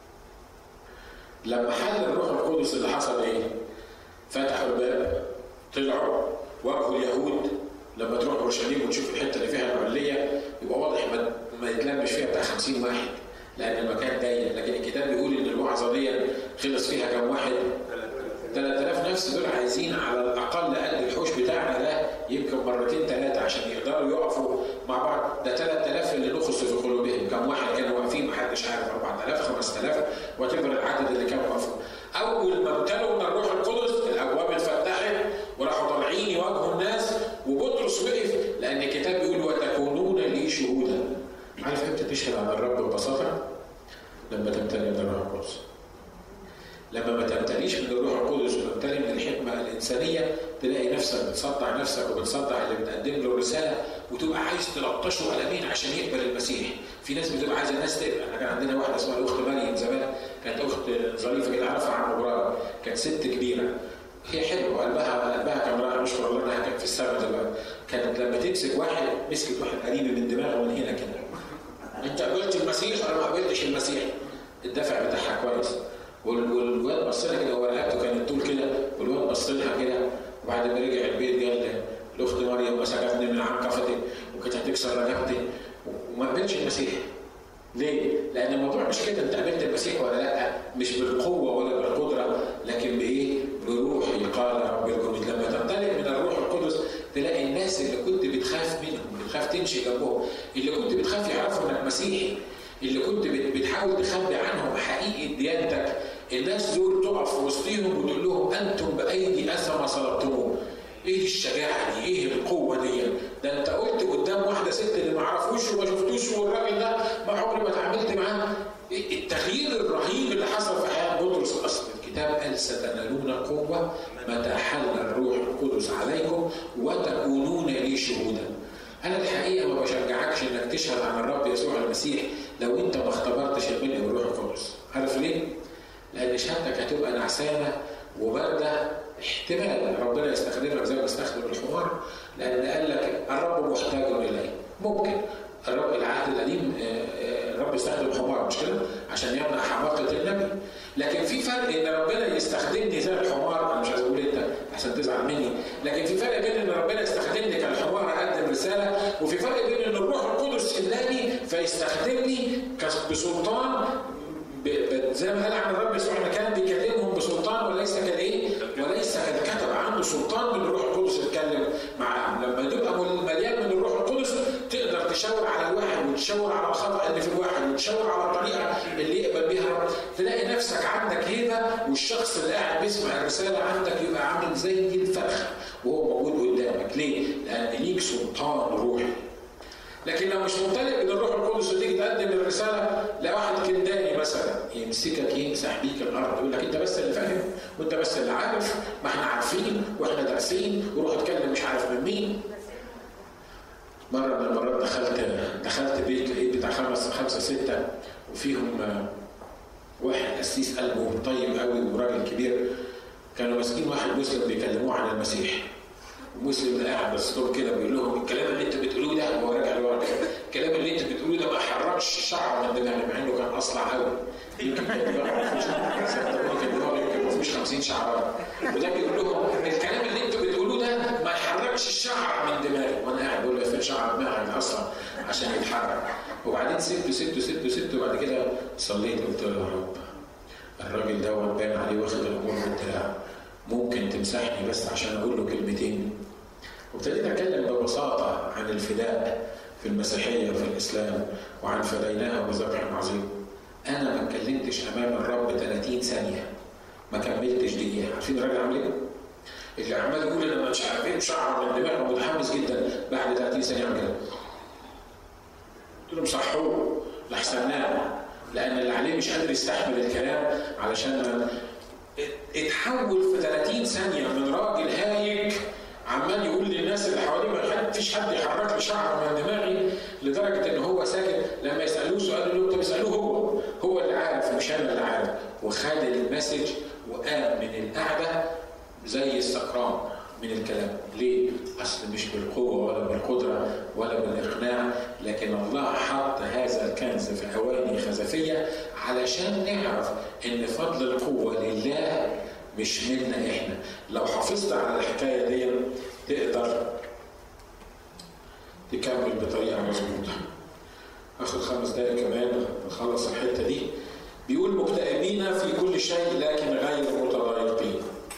لما حل الروح القدس اللي حصل ايه؟ فتحوا الباب طلعوا واجهوا اليهود لما تروح اورشليم وتشوف الحته اللي فيها العليه يبقى واضح ما, ما يتلمش فيها بتاع 50 واحد لان المكان ضيق لكن الكتاب بيقول ان الوعظه دي خلص فيها كم واحد 3000 نفس دول عايزين على الاقل قد الحوش بتاعنا ده يمكن مرتين ثلاثه عشان يقدروا يقفوا مع بعض ده 3000 اللي نخص في قلوبهم كم واحد كانوا واقفين ما حدش عارف 4000 5000 وتبر العدد اللي كانوا واقفين اول ما امتلوا من الروح القدس الابواب اتفتحت وراحوا طالعين يواجهوا الناس وبطرس وقف لان الكتاب بيقول وتكونون لي شهودا عارف امتى تشهد عن الرب ببساطه؟ لما تمتلي من الروح القدس لما ما تمتليش من الروح القدس وتمتلي من الحكمه الانسانيه تلاقي نفسك بتصدع نفسك وبتصدع اللي بتقدم له رساله وتبقى عايز تلطشه قلمين عشان يقبل المسيح. في ناس بتبقى عايزه الناس تقبل، احنا كان عندنا واحده اسمها الاخت مريم زمان كانت اخت ظريفه كده عارفه عن ابراهيم كانت ست كبيره هي حلوه قلبها قلبها كان رائع نشكر الله انها كانت في السماء دلوقتي كانت لما تمسك واحد مسكت واحد قريب من دماغه من هنا كده انت قبلت المسيح انا ما قبلتش المسيح الدفع بتاعها كويس والواد بص لها كده ورقبته كانت طول كده والواد بص لها كده وبعد ما رجع البيت قال الاخت مريم مسكتني من عنقفتي وكانت هتكسر رقبتي وما قبلتش المسيح ليه؟ لأن الموضوع مش كده أنت قابلت المسيح ولا لأ؟ مش بالقوة ولا بالقدرة لكن بإيه؟ بروحي قال رب الجنود لما تمتلئ من الروح القدس تلاقي الناس اللي كنت بتخاف منهم بتخاف تمشي جنبهم اللي كنت بتخاف يعرفوا إنك مسيحي اللي كنت بتحاول تخبي عنهم حقيقة ديانتك الناس دول تقف وسطيهم وتقول لهم أنتم بأيدي أثم صلبتموه ايه الشجاعه دي؟ ايه القوه دي؟ ده انت قلت قدام واحده ست اللي ما اعرفوش وما شفتوش والراجل ده ما عمري ما اتعاملت معاه التغيير الرهيب اللي حصل في حياه بطرس اصل الكتاب قال ستنالون قوه متى حل الروح القدس عليكم وتكونون لي شهودا. انا الحقيقه ما بشجعكش انك تشهد عن الرب يسوع المسيح لو انت ما اختبرتش الملء بالروح القدس عارف ليه؟ لان شهادتك هتبقى نعسانه وبارده احتمال ربنا يستخدمك زي ما استخدم الحمار لان قال لك الرب محتاج اليه ممكن الرب العهد القديم آه، آه، الرب يستخدم حمار مش كده عشان يمنع حماقه النبي لكن في فرق ان ربنا يستخدمني زي الحمار انا مش عايز اقول انت عشان تزعل مني لكن في فرق بين ان ربنا يستخدمني كالحمار اقدم رساله وفي فرق بين ان الروح القدس اداني فيستخدمني بسلطان زي ما قال عن الرب يسوع ان كان بيكلمهم بسلطان وليس كالايه؟ وليس كالكتب عنده سلطان من الروح القدس يتكلم معاهم لما تبقى مليان من الروح القدس تقدر تشاور على الواحد وتشاور على الخطا اللي في الواحد وتشاور على الطريقه اللي يقبل بيها تلاقي نفسك عندك هيبه والشخص اللي قاعد بيسمع الرساله عندك يبقى عامل زي الفرخه وهو موجود قدامك ليه؟ لان ليك سلطان روحي لكن لو مش ممتلئ من الروح القدس وتيجي تقدم الرساله لواحد كنداني مثلا يمسكك يمسح بيك الارض يقول لك انت بس اللي فاهم وانت بس اللي عارف ما احنا عارفين واحنا دارسين وروح اتكلم مش عارف من مين مرة من المرات دخلت دخلت بيت لقيت بتاع خمس خمسة ستة وفيهم واحد قسيس قلبه طيب قوي وراجل كبير كانوا ماسكين واحد مسلم بيكلموه عن المسيح مسلم ده قاعد بس كده بيقول لهم الكلام اللي انت بتقولوه ده هو راجع لورا الكلام اللي انت بتقولوه ده ما حركش شعر من دماغي مع انه كان اصلع قوي يمكن كان دماغه يمكن ما فيهوش 50 شعر وده بيقول لهم الكلام اللي انتوا بتقولوه ده ما يحركش الشعر من دماغي وانا قاعد بقول له فين شعر دماغك اصلا عشان يتحرك وبعدين سبته سبته سبته سبته وبعد كده صليت قلت له يا رب الراجل ده باين عليه واخد الامور بتاعه ممكن تمسحني بس عشان اقول له كلمتين وابتديت اتكلم ببساطه عن الفداء في المسيحيه وفي الاسلام وعن فديناها بذبح عظيم انا ما اتكلمتش امام الرب 30 ثانيه ما كملتش دقيقه عارفين الراجل عامل ايه؟ اللي عمال يقول انا مش عارف ايه شعر من دماغه متحمس جدا بعد 30 ثانيه يعمل كده قلت لهم صحوه لحسن نام لان اللي عليه مش قادر يستحمل الكلام علشان اتحول في 30 ثانيه من راجل هايج عمال يقول للناس اللي حواليه ما فيش حد يحرك لي شعر من دماغي لدرجه ان هو ساكت لما يسالوه سؤال له انت بيسالوه هو هو اللي عارف مش انا اللي عارف وخد المسج وقام من القعده زي السكران من الكلام ليه؟ أصل مش بالقوة ولا بالقدرة ولا بالإقناع لكن الله حط هذا الكنز في أواني خزفية علشان نعرف إن فضل القوة لله مش منا إحنا لو حافظت على الحكاية دي تقدر تكمل بطريقة مظبوطة آخد خمس دقايق كمان نخلص الحتة دي بيقول مكتئبين في كل شيء لكن غير متضايقين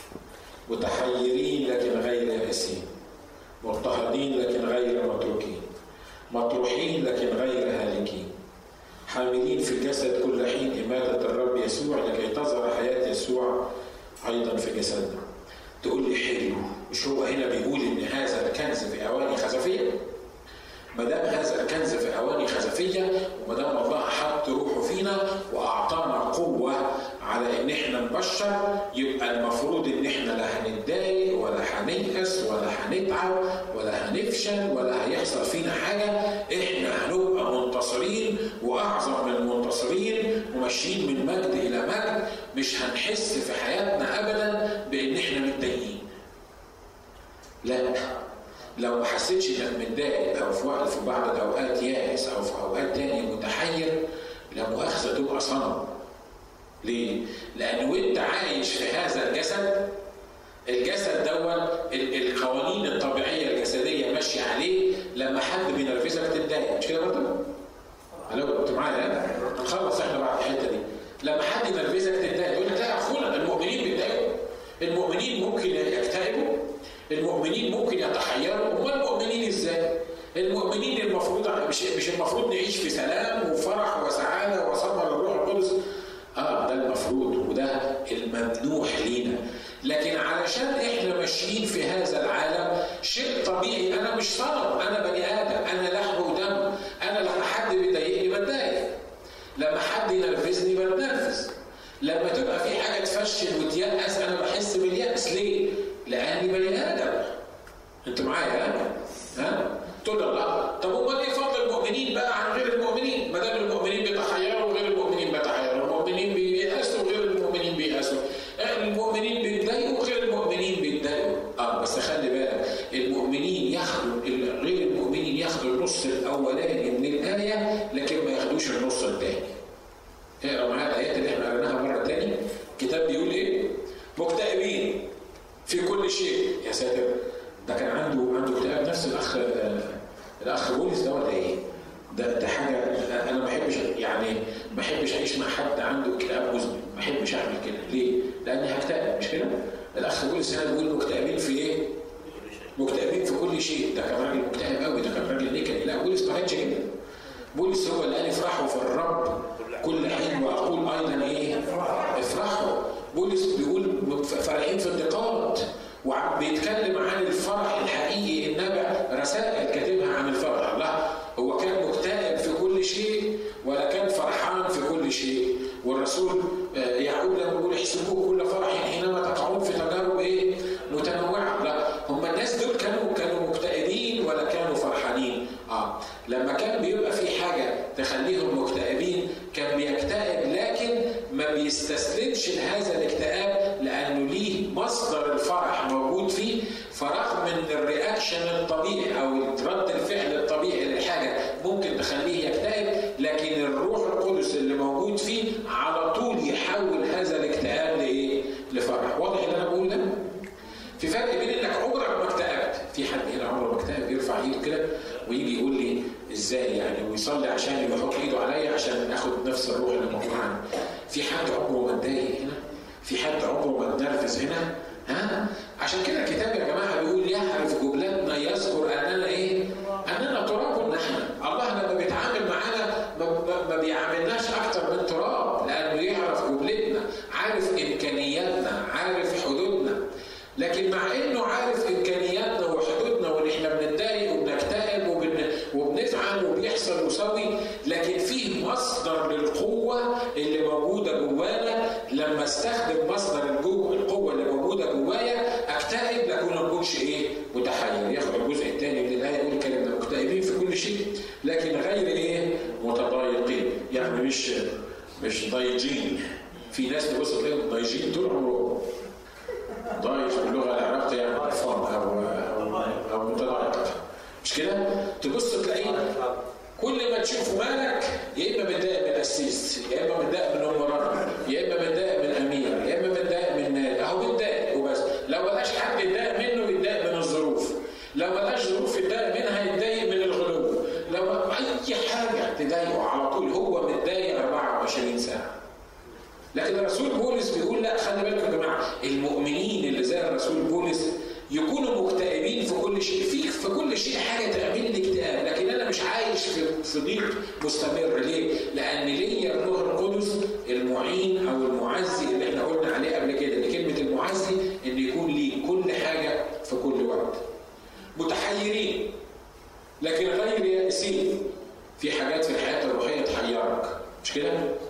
متحيرين لكن غير يائسين مضطهدين لكن غير متروكين مطروحين لكن غير هالكين حاملين في الجسد كل حين إماتة الرب يسوع لكي تظهر حياة يسوع أيضا في جسدنا تقول لي حلو مش هو هنا بيقول إن هذا الكنز في أواني خزفية ما دام هذا الكنز في أواني خزفية وما دام الله حط روحه فينا وأعطانا قوة على ان احنا نبشر يبقى المفروض ان احنا لا هنتضايق ولا هنيأس ولا هنتعب ولا هنفشل ولا هيحصل فينا حاجه احنا هنبقى منتصرين واعظم من المنتصرين وماشيين من مجد الى مجد مش هنحس في حياتنا ابدا بان احنا متضايقين. لا لو ما حسيتش انك متضايق او في وقت في بعض الاوقات يائس او في اوقات تانية متحير لا مؤاخذه تبقى صنم ليه؟ لأن وأنت عايش في هذا الجسد الجسد دون القوانين الطبيعية الجسدية ماشية عليه لما حد بينرفزك تتضايق مش كده برضه؟ الو انت معايا نخلص احنا بعد الحته دي لما حد ينرفزك تتضايق يقول لك لا يا اخونا المؤمنين بيتضايقوا المؤمنين ممكن يكتئبوا المؤمنين ممكن يتحيروا امال المؤمنين ازاي؟ المؤمنين المفروض مش مش المفروض نعيش في سلام وفرح وسعاده وصبر للروح القدس اه ده المفروض وده الممنوح لينا لكن علشان احنا ماشيين في هذا العالم شيء طبيعي انا مش صنم انا بني ادم انا لحم ودم انا لما حد بيضايقني بتضايق لما حد ينرفزني بتنرفز لما تبقى في حاجه تفشل وتيأس انا بحس باليأس ليه؟ لاني بني ادم انتوا معايا ها؟ تقول لا طب امال ايه فضل المؤمنين بقى عن غير المؤمنين ما دام المؤمنين بيتحيروا وغير المؤمنين بيتحيروا المؤمنين بييأسوا وغير المؤمنين بييأسوا المؤمنين بيتضايقوا وغير المؤمنين بيتضايقوا اه بس خلي بالك المؤمنين ياخدوا غير المؤمنين ياخدوا النص الاولاني من الايه لكن ما ياخدوش النص الثاني اقرا معايا الايات اللي احنا قريناها مره ثانيه الكتاب بيقول ايه مكتئبين في كل شيء يا ساتر ده كان عنده عنده اكتئاب نفس الاخ الاخ بولس ده ولا ايه؟ ده ده حاجه انا ما بحبش يعني ما بحبش اعيش مع حد عنده اكتئاب مزمن ما بحبش اعمل كده ليه؟ لاني هكتئب مش كده؟ الاخ بولس هنا بيقول مكتئبين في ايه؟ مكتئبين في كل شيء ده كان راجل مكتئب قوي ده كان راجل نكد لا بولس ما كانش كده بولس هو اللي قال افرحوا في الرب كل حين واقول ايضا ايه؟ افرحوا بولس بيقول فرحين في الضيقات وبيتكلم عن الفرح الحقيقي النابع رسائل كاتبها عن الفرح لا هو كان مكتئب في كل شيء ولا كان فرحان في كل شيء والرسول يعقوب لما بيقول احسبوه كل فرح حينما تقعون في تجارب ايه متنوعه لا هم الناس دول كانوا كانوا مكتئبين ولا كانوا فرحانين اه لما كان بيبقى في حاجه تخليهم مكتئبين كان بيكتئب لكن ما بيستسلمش لهذا الاكتئاب لانه ليه مصدر الفرح موجود فيه فرغم ان الرياكشن الطبيعي او رد الفعل الطبيعي للحاجه ممكن تخليه يكتئب لكن الروح القدس اللي موجود فيه على طول يحول هذا الاكتئاب لايه؟ لفرح، واضح اللي انا بقول ده؟ في فرق بين انك عمرك ما اكتئبت، في حد هنا عمره ما اكتئب يرفع ايده كده ويجي يقول لي ازاي يعني ويصلي عشان يحط ايده عليا عشان اخد نفس الروح اللي موجود عندي. في حد عمره ما اتضايق هنا؟ في حد عمره ما اتنرفز هنا؟ ها؟ عشان كده الكتاب يا جماعه بيقول يعرف جبلتنا يذكر اننا ايه؟ اننا تراب نحن، الله لما بيتعامل معانا ما بيعاملناش اكتر من تراب لانه يعرف جبلتنا، عارف امكانياتنا، عارف حدودنا. لكن مع انه عارف امكانياتنا وحدودنا وان احنا بنتضايق وبنكتئب وبن... وبنفعل وبيحصل ويسوي لكن فيه مصدر للقوه اللي موجوده جوانا لما استخدم مصدر الجو... القوه اللي موجوده جوايا اكتئب لكن ما اكونش ايه متحير ياخد الجزء الثاني من الايه يقول كلمه مكتئبين في كل شيء لكن غير ايه متضايقين يعني مش مش ضايجين في ناس تبص تلاقيهم ضايجين طول عمرهم ضايج باللغه العربيه يعني قرفان او او متضايق مش كده؟ تبص تلاقيه كل ما تشوف مالك يا اما متضايق من القسيس يا اما متضايق من امراء يا اما متضايق من امير يا اما متضايق من نادي اهو متضايق وبس لو ملقاش حد يتضايق منه يتضايق من الظروف لو ملقاش ظروف يتضايق منها يتضايق من الغلو لو اي حاجه تضايقه على طول هو متضايق 24 ساعه لكن الرسول بولس بيقول لا خلي بالكم يا جماعه المؤمنين اللي زي الرسول بولس يكونوا مكتئبين في كل شيء في في كل شيء حاجه تعمل لي اكتئاب لكن انا مش عايش في في ضيق مستمر ليه؟ لان ليا الروح القدس المعين او المعزي اللي احنا قلنا عليه قبل كده ان كلمه المعزي ان يكون لي كل حاجه في كل وقت. متحيرين لكن غير يائسين في حاجات في الحياه الروحيه تحيرك مش كده؟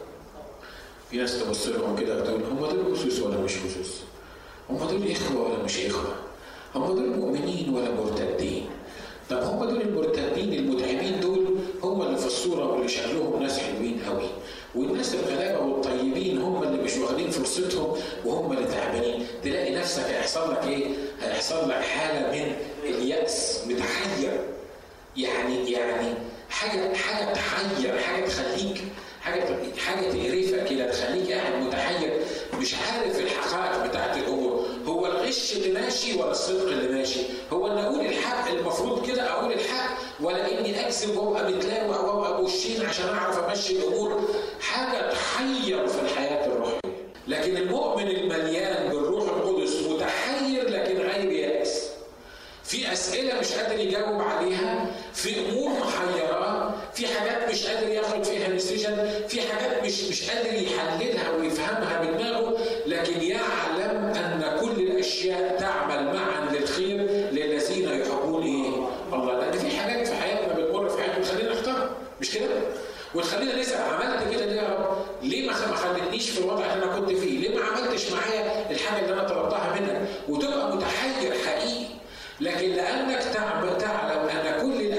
في ناس تبص لهم كده وتقول هم دول خصوص ولا مش خصوص؟ هم دول اخوه ولا مش اخوه؟ هم دول مؤمنين ولا مرتدين؟ طب هم دول المرتدين المتعبين دول هم اللي في الصوره واللي شكلهم ناس حلوين قوي والناس الغلابه والطيبين هم اللي مش واخدين فرصتهم وهم اللي تعبانين تلاقي نفسك هيحصل لك ايه؟ هيحصل لك حاله من اليأس متحير يعني يعني حاجه حاجه تحير حاجه تخليك حاجه حاجه تقرفك كده تخليك قاعد متحير مش عارف الحقائق بتاعت الامور هو الغش اللي ماشي ولا الصدق اللي ماشي هو ان اقول الحق المفروض كده اقول الحق ولا اني اكذب وابقى متلاوع وابقى بوشين عشان اعرف امشي الامور حاجه تحير في الحياه الروحيه لكن المؤمن المليان بالروح القدس متحير لكن غير يائس في اسئله مش قادر يجاوب عليها في امور محيراه في حاجات مش قادر ياخد فيها ديسيجن في حاجات مش مش قادر يحللها ويفهمها بدماغه لكن يعلم ان كل الاشياء تعمل معا للخير للذين يحبون ايه؟ الله لان في حاجات في حياتنا بتمر في حياتنا بتخلينا نختار مش كده؟ وتخلينا نسال عملت كده ليه يا رب؟ ليه ما خلتنيش في الوضع اللي انا كنت فيه؟ ليه ما عملتش معايا الحاجه اللي انا طلبتها منك؟ وتبقى متحير حقيقي لكن لانك تعلم ان كل الاشياء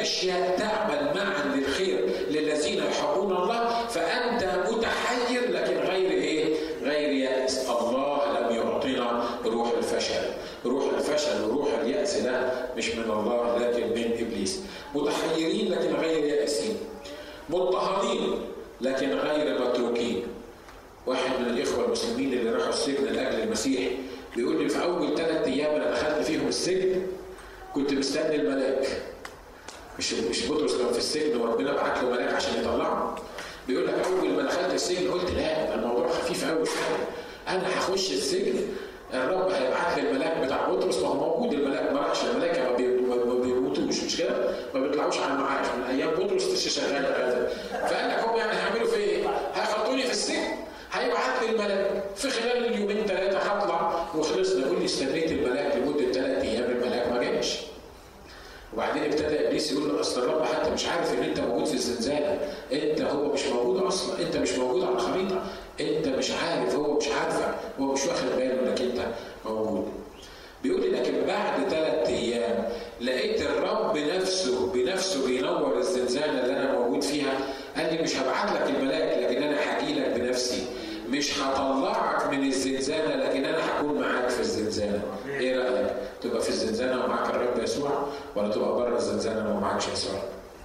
اشياء تعمل معا للخير للذين يحبون الله فانت متحير لكن غير ايه؟ غير يأس الله لم يعطينا روح الفشل روح الفشل وروح اليأس ده مش من الله لكن من ابليس متحيرين لكن غير يائسين مضطهدين لكن غير متروكين واحد من الاخوه المسلمين اللي راحوا السجن لاجل المسيح بيقول لي في اول ثلاث ايام انا دخلت فيهم السجن كنت مستني الملاك مش مش بطرس كان في السجن وربنا بعت له ملاك عشان يطلعه بيقول لك اول ما دخلت السجن قلت لا الموضوع خفيف قوي انا هخش السجن الرب هيبعت لي الملاك بتاع بطرس ما هو موجود الملاك ما راحش الملائكه ما بيموتوش مش كده؟ ما بيطلعوش على المعاش من ايام بطرس لسه شغال هذا فقال لك هم يعني هيعملوا في ايه؟ هيحطوني في السجن هيبعت لي الملاك في خلال اليومين ثلاثه هطلع وخلصنا يقول لي استنيت الملاك لمده ثلاث ايام الملاك ما جاش وبعدين ابتدى ابليس يقول له اصل الرب حتى مش عارف ان انت موجود في الزنزانه انت هو مش موجود اصلا انت مش موجود على الخريطه انت مش عارف هو مش عارفك هو مش واخد باله انك انت موجود بيقول لي لكن بعد ثلاث ايام لقيت الرب نفسه بنفسه بينور الزنزانه اللي انا موجود فيها قال لي مش هبعت لك الملاك لكن انا هاجي لك بنفسي مش هطلعك من الزنزانه لكن انا هكون معاك في الزنزانه ايه رايك تبقى في الزنزانه ومعاك الرب يسوع ولا تبقى بره الزنزانه ومعاكش يسوع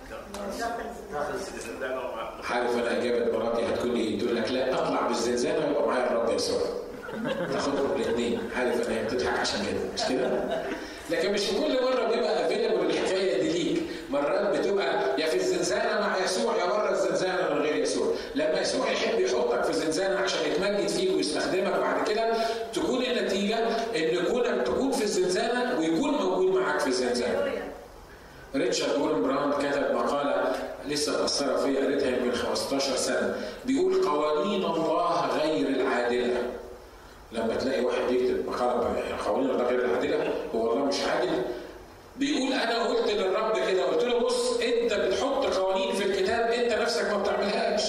عارف انا اجابه مراتي هتكون ايه؟ تقول لك لا اطلع بالزنزانه ويبقى معايا الرب يسوع تاخدهم الاثنين عارف ان هي بتضحك عشان كده مش كده؟ لكن مش كل مره بيبقى افيلبل الحكايه دي ليك مرات بتبقى يا في الزنزانه مع يسوع يا بره الزنزانه من غير يسوع لما يسوع يحب يحطك في الزنزانه عشان يتمجد فيك ويستخدمك بعد كده تكون النتيجه ان كونك تكون في الزنزانه ويكون موجود معاك في الزنزانه ريتشارد وورن براون كتب مقالة لسه مأثرة فيا قريتها من 15 سنة بيقول قوانين الله غير العادلة لما تلاقي واحد يكتب مقالة قوانين الله غير العادلة هو الله مش عادل بيقول انا قلت للرب كده قلت له بص انت بتحط قوانين في الكتاب انت نفسك ما بتعملهاش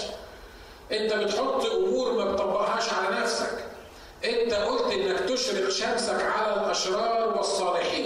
انت بتحط امور ما بتطبقهاش على نفسك انت قلت انك تشرق شمسك على الاشرار والصالحين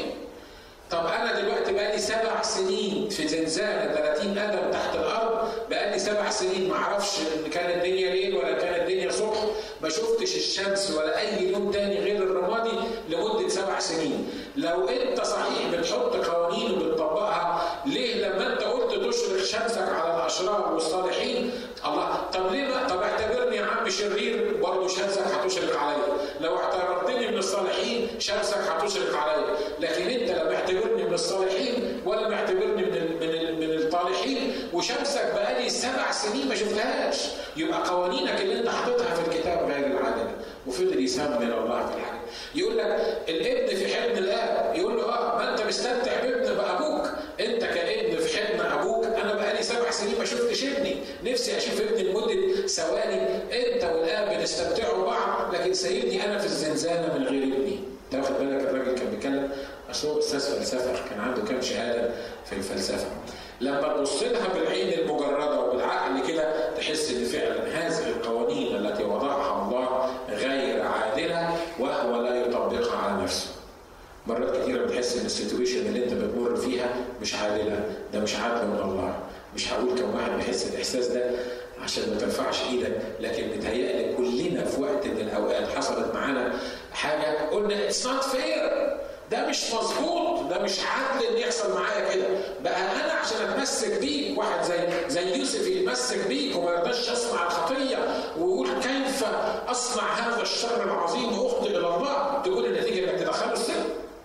طب انا دلوقتي بقالي سبع سنين في زنزانه 30 قدم تحت الارض بقالي سبع سنين ما اعرفش ان كان الدنيا ليل ولا كان الدنيا صبح ما شفتش الشمس ولا اي يوم تاني غير الرمادي لمده سبع سنين لو انت صحيح بتحط قوانين وبتطبقها ليه لما انت قلت تشرق شمسك على الاشرار والصالحين الله طب ليه بقى طب اعتبرني يا عم شرير برضه شمسك هتشرق عليا لو اعتبرتني من الصالحين شمسك هتشرق عليا لكن انت لا معتبرني من الصالحين ولا معتبرني من ال من ال من الطالحين وشمسك بقالي سبع سنين ما شفتهاش يبقى قوانينك اللي انت حاططها في الكتاب غير العادله وفضل يسمي الله في الحاجه يقول لك الابن في حضن الاب يقول له اه ما انت مستمتع بابن بابوك انت كابن في حضن ابوك انا بقالي سبع سنين ما شفتش ابني نفسي اشوف ابني لمده ثواني انت والاب بتستمتعوا بعض لكن سايبني انا في الزنزانه من غير ابني تاخد بالك الراجل كان بيتكلم اصل هو استاذ فلسفه كان عنده كام شهاده في الفلسفه لما تبص لها بالعين المجرده وبالعقل كده تحس ان فعلا هذه القوانين التي وضعها الله غير عادله وهو لا يطبقها على نفسه. مرات كثيره بتحس ان السيتويشن اللي انت بتمر فيها مش عادله، ده مش عدل من الله. مش هقول كم واحد بيحس الاحساس ده عشان ما ترفعش ايدك لكن متهيألي كلنا في وقت من الاوقات حصلت معانا حاجه قلنا اتس نوت فير ده مش مظبوط ده مش عدل ان يحصل معايا كده بقى انا عشان اتمسك بيك واحد زي زي يوسف يتمسك بيك وما يرضاش يصنع الخطيه ويقول كيف اصنع هذا الشر العظيم واخطئ الى الله تكون النتيجه انك تدخله السجن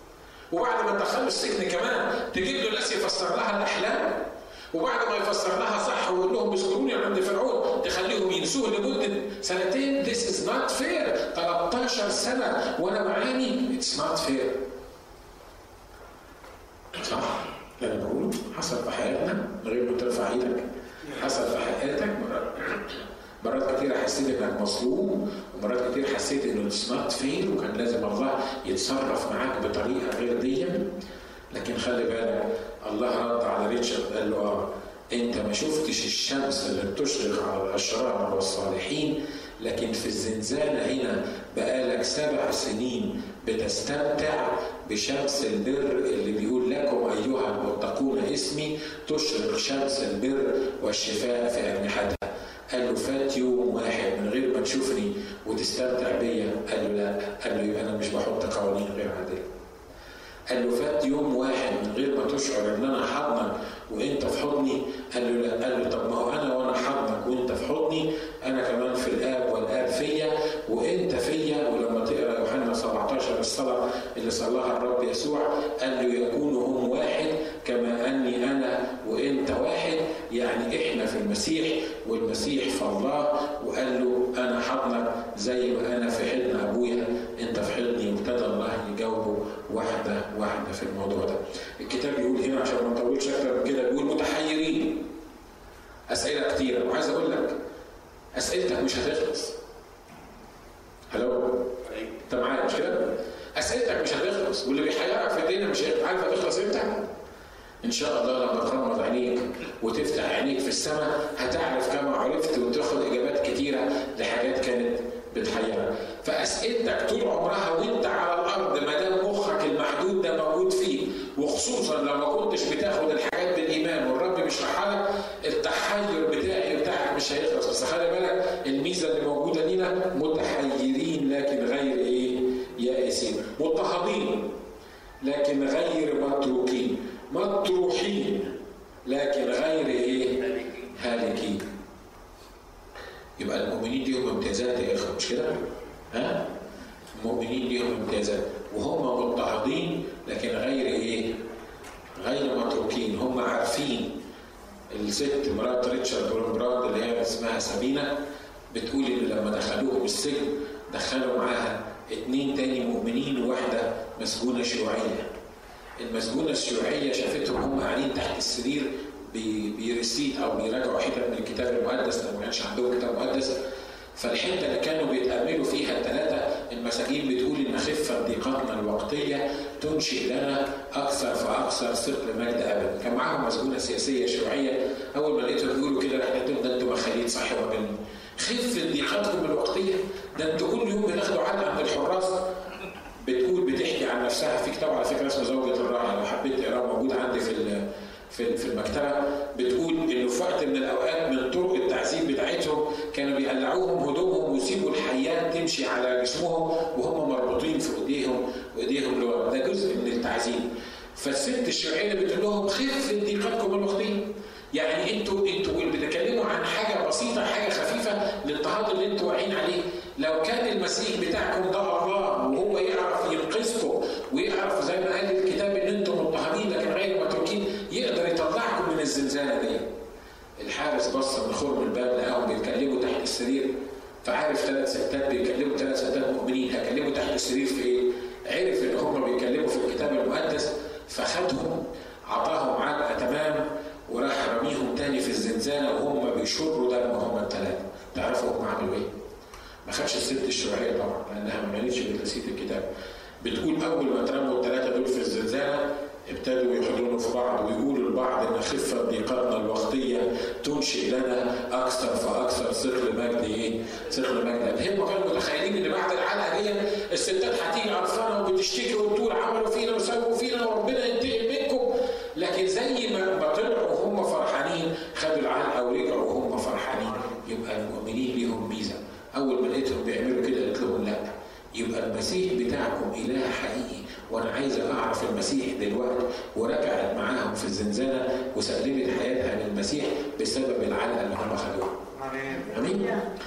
وبعد ما تدخله السجن كمان تجيب له ناس يفسر لها الاحلام وبعد ما يفسر لها صح ويقول لهم اذكروني عند فرعون تخليهم ينسوه لمده سنتين this is not fair 13 سنه وانا بعاني it's not fair صح؟ اللي انا بقوله حصل في حياتنا من غير ما ترفع ايدك حصل في حياتك مرات مرات كتير حسيت انك مظلوم ومرات كتير حسيت انه اتس نوت فير وكان لازم الله يتصرف معاك بطريقه غير دي لكن خلي بالك الله رد على ريتشارد قال له اه انت ما شفتش الشمس اللي بتشرق على الاشرار والصالحين لكن في الزنزانة هنا بقالك سبع سنين بتستمتع بشمس البر اللي بيقول لكم أيها المتقون اسمي تشرق شمس البر والشفاء في أجنحتها قال له فات يوم واحد من غير ما تشوفني وتستمتع بيا قال له لا قال له يبقى انا مش بحط قوانين غير عادله قال له فات يوم واحد من غير ما تشعر ان انا حضنك وانت في حضني قال له لا قال له طب ما هو انا وانا حضنك وانت في حضني انا كمان في الاب والاب فيا وانت فيا ولما تقرا يوحنا 17 الصلاه اللي صلاها الرب يسوع قال له يكونوا هم واحد كما اني انا وانت واحد يعني احنا في المسيح والمسيح في الله وقال له انا حضنك زي ما انا في حضن ابويا انت في حضني وابتدى الله يجاوبه واحده واحده في الموضوع ده. الكتاب بيقول هنا عشان ما نطولش اكتر من كده بيقول متحيرين اسئله كتيره وعايز اقول لك اسئلتك مش هتخلص. هلو انت معايا مش كده؟ اسئلتك مش هتخلص واللي بيحيرك في الدنيا مش عارف هتخلص امتى؟ ان شاء الله لما تغمض عينيك وتفتح عينيك في السماء هتعرف كما عرفت وتاخد اجابات كتيره لحاجات كانت بتحيرك فاسئلتك طول عمرها وانت على الارض ما دام مخك المحدود ده موجود فيه وخصوصا لو ما كنتش بتاخد الحاجات بالايمان والرب بيشرحها لك التحير بتاعي بتاعك مش هيخلص بس خلي بالك الميزه اللي موجوده لينا متحيرين لكن غير ايه؟ يائسين مضطهدين لكن غير متروكين مطروحين لكن غير ايه؟ هالكين يبقى المؤمنين ليهم امتيازات يا اخوه مش كده؟ ها؟ المؤمنين ليهم امتيازات وهم مضطهدين لكن غير ايه؟ غير متروكين هم عارفين الست مرات ريتشارد براد اللي هي اسمها سابينا بتقول ان لما دخلوهم السجن دخلوا معاها اتنين تاني مؤمنين وواحده مسجونه شيوعيه المسجونة الشيوعية شافتهم هم قاعدين تحت السرير بيرسيت أو بيراجعوا حتت من الكتاب المقدس لو ما كانش عندهم كتاب مقدس فالحته اللي كانوا بيتاملوا فيها الثلاثه المساجين بتقول ان خفه ضيقتنا الوقتيه تنشئ لنا اكثر فاكثر ثقل مجد ابدا، كان معاهم مسجونه سياسيه شيوعيه اول ما لقيتهم بيقولوا كده رحت ده انتوا مخاليد صح وبين خفه ضيقتكم الوقتيه ده انتوا كل يوم بتاخدوا عدد عند الحراس بتقول بتحكي عن نفسها في كتاب على فكره اسمه زوجة الراعي لو حبيت تقراه موجود عندي في في في المكتبه بتقول انه في وقت من الاوقات من طرق التعذيب بتاعتهم كانوا بيقلعوهم هدومهم ويسيبوا الحيات تمشي على جسمهم وهم مربوطين في ايديهم وايديهم لورا ده جزء من التعذيب فالست الشيوعيه بتقول لهم خف ضيقتكم الوقتيه يعني انتوا انتوا بتتكلموا عن حاجه بسيطه حاجه خفيفه للاضطهاد اللي انتوا واقعين عليه لو كان المسيح بتاعكم ده الله وهو يعرف ينقذكم ويعرف زي ما قال الكتاب ان انتم مضطهدين لكن غير متروكين يقدر يطلعكم من الزنزانه دي. الحارس بص من خرم الباب لقاهم بيتكلموا تحت السرير فعارف ثلاث ستات بيكلموا ثلاث ستات مؤمنين هيكلموا تحت السرير في ايه؟ عرف ان هم بيتكلموا في الكتاب المقدس فخدهم عطاهم علقه تمام وراح رميهم تاني في الزنزانه وهم بيشروا دم هم الثلاثه. تعرفوا هم عملوا ايه؟ ما خدش الست الشيوعيه طبعا لانها ما كانتش بتنسيت الكتاب بتقول اول ما اترموا الثلاثه دول في الزنزانه ابتدوا يحضنوا في بعض ويقولوا لبعض ان خفه ضيقتنا الوقتيه تنشئ لنا اكثر فاكثر ثقل مجد ايه؟ ثقل مجد هم كانوا متخيلين ان بعد العلقه دي الستات هتيجي قرفانه وبتشتكي وتقول عملوا فينا وسووا فينا وربنا ينتقم منكم لكن زي ما طلعوا وهم فرحانين خدوا العلقه ورجعوا وهم فرحانين يبقى المؤمنين ليهم ميزه اول ما لقيتهم بيعملوا كده قلت لهم لا يبقى المسيح بتاعكم اله حقيقي وانا عايزه اعرف المسيح دلوقتي ورجعت معاهم في الزنزانه وسلمت حياتها للمسيح بسبب العلقه اللي هم خدوها. امين.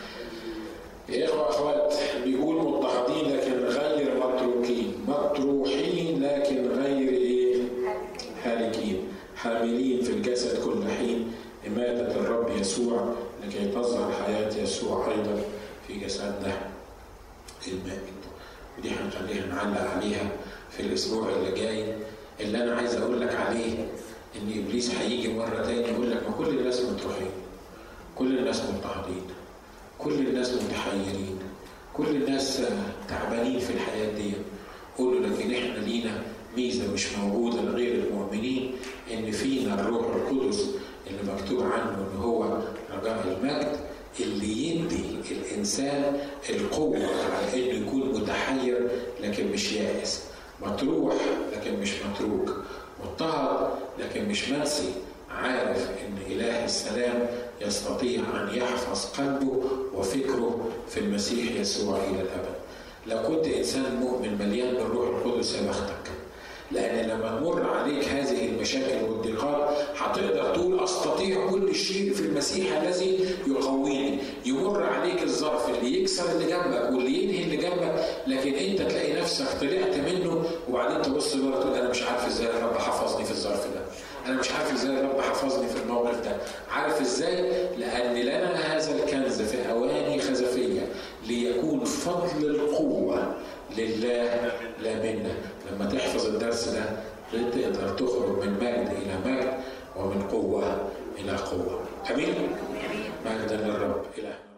يا اخوه اخوات بيقول مضطهدين لكن غير متروكين، مطروحين لكن غير ايه؟ هالكين، حاملين في الجسد كل حين إماتة الرب يسوع لكي تظهر حياة يسوع أيضا في جسدنا المائت ودي هنخليها نعلق عليها في الاسبوع اللي جاي اللي انا عايز اقول لك عليه ان ابليس هيجي مره تاني يقول لك ما كل الناس مطروحين كل الناس مضطهدين كل الناس متحيرين كل الناس تعبانين في الحياه دي قول له لكن احنا لينا ميزه مش موجوده لغير المؤمنين ان فينا الروح القدس اللي مكتوب عنه ان هو رجاء المجد اللي يدي الانسان القوه على انه يكون متحير لكن مش يائس مطروح لكن مش متروك مضطهد لكن مش منسي عارف ان اله السلام يستطيع ان يحفظ قلبه وفكره في المسيح يسوع الى الابد لو كنت انسان مؤمن مليان بالروح القدس يا بختك لان لما تمر عليك هذه المشاكل والضيقات هتقدر تقول استطيع كل شيء في المسيح الذي يقويني يمر عليك الظرف اللي يكسر اللي جنبك واللي ينهي اللي جنبك لكن انت تلاقي نفسك طلعت منه وبعدين تبص لورا تقول انا مش عارف ازاي الرب حفظني في الظرف ده انا مش عارف ازاي الرب حفظني في الموقف ده عارف ازاي لان لنا هذا الكنز في اواني خزفيه ليكون فضل القوه لله لا منا لما تحفظ الدرس ده تقدر تخرج من مجد الى مجد ومن قوه الى قوه امين مجدا للرب الهنا